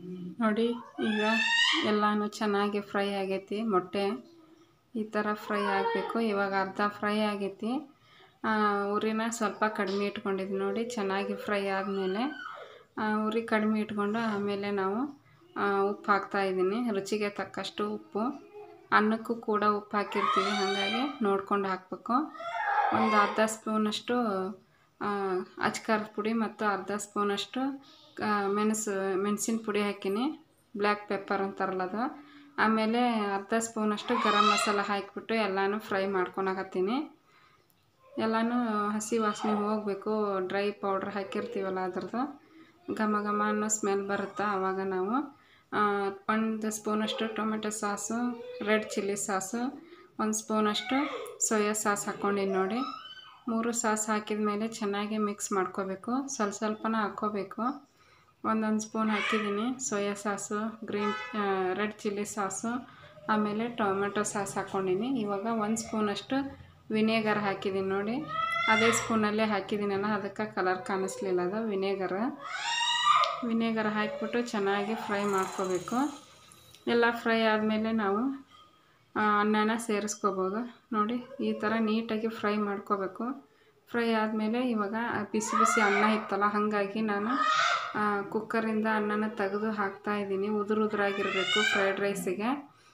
ನೋಡಿ ಈಗ ಎಲ್ಲನೂ ಚೆನ್ನಾಗಿ ಫ್ರೈ ಆಗೈತಿ ಮೊಟ್ಟೆ ಈ ಥರ ಫ್ರೈ ಆಗಬೇಕು ಇವಾಗ ಅರ್ಧ ಫ್ರೈ ಆಗೈತಿ ಆ, ಉರಿನ ಸ್ವಲ್ಪ ಕಡಿಮೆ ಇಟ್ಕೊಂಡಿದ್ವಿ ನೋಡಿ ಚೆನ್ನಾಗಿ ಫ್ರೈ ಆದಮೇಲೆ ಉರಿ ಕಡಿಮೆ ಇಟ್ಕೊಂಡು ಆಮೇಲೆ ನಾವು ಆ, ಉಪ್ಪು ಹಾಕ್ತಾ ಇದ್ದೀನಿ ರುಚಿಗೆ ತಕ್ಕಷ್ಟು ಉಪ್ಪು ಅನ್ನಕ್ಕೂ ಕೂಡ ಉಪ್ಪು ಹಾಕಿರ್ತೀವಿ ಹಾಗಾಗಿ ನೋಡ್ಕೊಂಡು ಹಾಕಬೇಕು ಒಂದು ಅರ್ಧ ಸ್ಪೂನಷ್ಟು ಅಚ್ಕಾರದ ಪುಡಿ ಮತ್ತು ಅರ್ಧ ಸ್ಪೂನಷ್ಟು ಆ, ಮೆಣಸು ಮೆಣಸಿನ ಪುಡಿ ಹಾಕೀನಿ ಬ್ಲ್ಯಾಕ್ ಪೆಪ್ಪರ್ ಅಂತಾರಲ್ಲ ಅದು ಆಮೇಲೆ ಅರ್ಧ ಸ್ಪೂನಷ್ಟು ಗರಂ ಮಸಾಲ ಹಾಕಿಬಿಟ್ಟು ಎಲ್ಲನೂ ಫ್ರೈ ಮಾಡ್ಕೊಳಕತ್ತೀನಿ ಎಲ್ಲನೂ ಹಸಿ ವಾಸನೆ ಹೋಗಬೇಕು ಡ್ರೈ ಪೌಡ್ರ್ ಹಾಕಿರ್ತೀವಲ್ಲ ಅದ್ರದ್ದು ಘಮ ಘಮ ಅನ್ನೋ ಸ್ಮೆಲ್ ಬರುತ್ತೆ ಆವಾಗ ನಾವು ಆ, ಒಂದು ಸ್ಪೂನಷ್ಟು tomato sauce red chilli sauce ಒಂದು ಸ್ಪೂನಷ್ಟು ಸೋಯಾ ಸಾಸ್ ಹಾಕ್ಕೊಂಡಿನಿ ನೋಡಿ ಮೂರು ಸಾಸ್ ಹಾಕಿದ ಮೇಲೆ ಚೆನ್ನಾಗಿ ಮಿಕ್ಸ್ ಮಾಡ್ಕೋಬೇಕು ಸ್ವಲ್ಪ ಸ್ವಲ್ಪನ ಹಾಕ್ಕೋಬೇಕು ಒಂದೊಂದು ಸ್ಪೂನ್ ಹಾಕಿದ್ದೀನಿ soya sauce green red chilli sauce ಆಮೇಲೆ ಟೊಮೆಟೊ ಸಾಸ್ ಹಾಕ್ಕೊಂಡಿನಿ ಇವಾಗ ಒಂದು ಸ್ಪೂನಷ್ಟು ವಿನೇಗರ್ ಹಾಕಿದ್ದೀನಿ ನೋಡಿ ಅದೇ ಸ್ಪೂನಲ್ಲೇ ಹಾಕಿದ್ದೀನಲ್ಲ ಅದಕ್ಕೆ ಕಲರ್ ಕಾಣಿಸ್ಲಿಲ್ಲ ಅದು ವಿನೇಗರ್ ವಿನೇಗರ್ ಹಾಕಿಬಿಟ್ಟು ಚೆನ್ನಾಗಿ ಫ್ರೈ ಮಾಡ್ಕೋಬೇಕು ಎಲ್ಲ ಫ್ರೈ ಆದಮೇಲೆ ನಾವು ಆ, ಅನ್ನನ ಸೇರಿಸ್ಕೋಬೋದು ನೋಡಿ ಈ ಥರ ನೀಟಾಗಿ ಫ್ರೈ ಮಾಡ್ಕೋಬೇಕು ಫ್ರೈ ಆದಮೇಲೆ ಇವಾಗ ಆ ಬಿಸಿ ಬಿಸಿ ಅನ್ನ ಇತ್ತಲ್ಲ ಹಾಗಾಗಿ ನಾನು ಆ, ಕುಕ್ಕರಿಂದ ಅನ್ನನ ತೆಗೆದು ಹಾಕ್ತಾಯಿದ್ದೀನಿ ಉದುರು ಉದುರಾಗಿರಬೇಕು ಫ್ರೈಡ್ ರೈಸಿಗೆ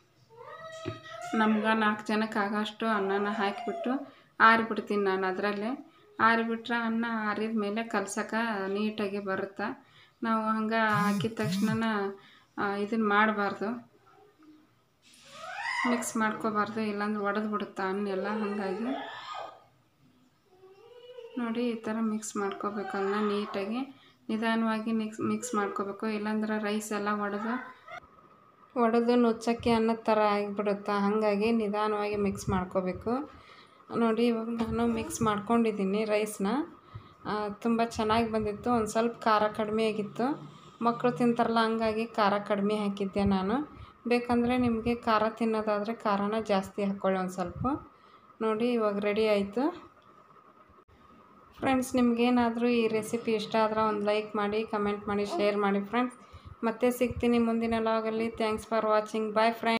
ನಮ್ಗೆ ನಾಲ್ಕು ಜನಕ್ಕೆ ಆಗೋಷ್ಟು ಅನ್ನನ ಹಾಕಿಬಿಟ್ಟು ಆರಿಬಿಡ್ತೀನಿ ನಾನು ಅದರಲ್ಲೇ ಆರಿಬಿಟ್ರೆ ಅನ್ನ ಆರಿದ ಮೇಲೆ ಕಲ್ಸಕ್ಕೆ ನೀಟಾಗಿ ಬರುತ್ತೆ ನಾವು ಹಂಗೆ ಹಾಕಿದ ತಕ್ಷಣ ಇದನ್ನು ಮಾಡಬಾರ್ದು ಮಿಕ್ಸ್ ಮಾಡ್ಕೋಬಾರ್ದು ಇಲ್ಲಾಂದ್ರೆ ಒಡೆದು ಬಿಡುತ್ತೆ ಅನ್ನ ಎಲ್ಲ ಹಾಗಾಗಿ ನೋಡಿ ಈ ಥರ ಮಿಕ್ಸ್ ಮಾಡ್ಕೋಬೇಕು ಅನ್ನ ನೀಟಾಗಿ ನಿಧಾನವಾಗಿ ಮಿಕ್ಸ್ ಮಿಕ್ಸ್ ಮಾಡ್ಕೋಬೇಕು ಇಲ್ಲಾಂದ್ರೆ ರೈಸ್ ಎಲ್ಲ ಒಡೆದು ಒಡೆದು ನುಚ್ಚಕ್ಕಿ ಅನ್ನದ ಥರ ಆಗಿಬಿಡುತ್ತೆ ಹಾಗಾಗಿ ನಿಧಾನವಾಗಿ ಮಿಕ್ಸ್ ಮಾಡ್ಕೋಬೇಕು ನೋಡಿ ಇವಾಗ ನಾನು ಮಿಕ್ಸ್ ಮಾಡ್ಕೊಂಡಿದ್ದೀನಿ ರೈಸ್ನ ತುಂಬ ಚೆನ್ನಾಗಿ ಬಂದಿತ್ತು ಒಂದು ಸ್ವಲ್ಪ ಖಾರ ಕಡಿಮೆ ಆಗಿತ್ತು ಮಕ್ಕಳು ತಿಂತಾರಲ್ಲ ಹಂಗಾಗಿ ಖಾರ ಕಡಿಮೆ ಹಾಕಿದ್ದೆ ನಾನು ಬೇಕಂದರೆ ನಿಮಗೆ ಖಾರ ತಿನ್ನೋದಾದರೆ ಖಾರನ ಜಾಸ್ತಿ ಹಾಕ್ಕೊಳ್ಳಿ ಒಂದು ಸ್ವಲ್ಪ ನೋಡಿ ಇವಾಗ ರೆಡಿ ಆಯಿತು ಫ್ರೆಂಡ್ಸ್ ನಿಮಗೇನಾದರೂ ಈ ರೆಸಿಪಿ ಇಷ್ಟ ಆದ್ರೆ ಒಂದು ಲೈಕ್ ಮಾಡಿ ಕಮೆಂಟ್ ಮಾಡಿ ಶೇರ್ ಮಾಡಿ ಫ್ರೆಂಡ್ಸ್ ಮತ್ತೆ ಸಿಗ್ತೀನಿ ಮುಂದಿನ ಲಾಗಲ್ಲಿ thanks for watching bye friends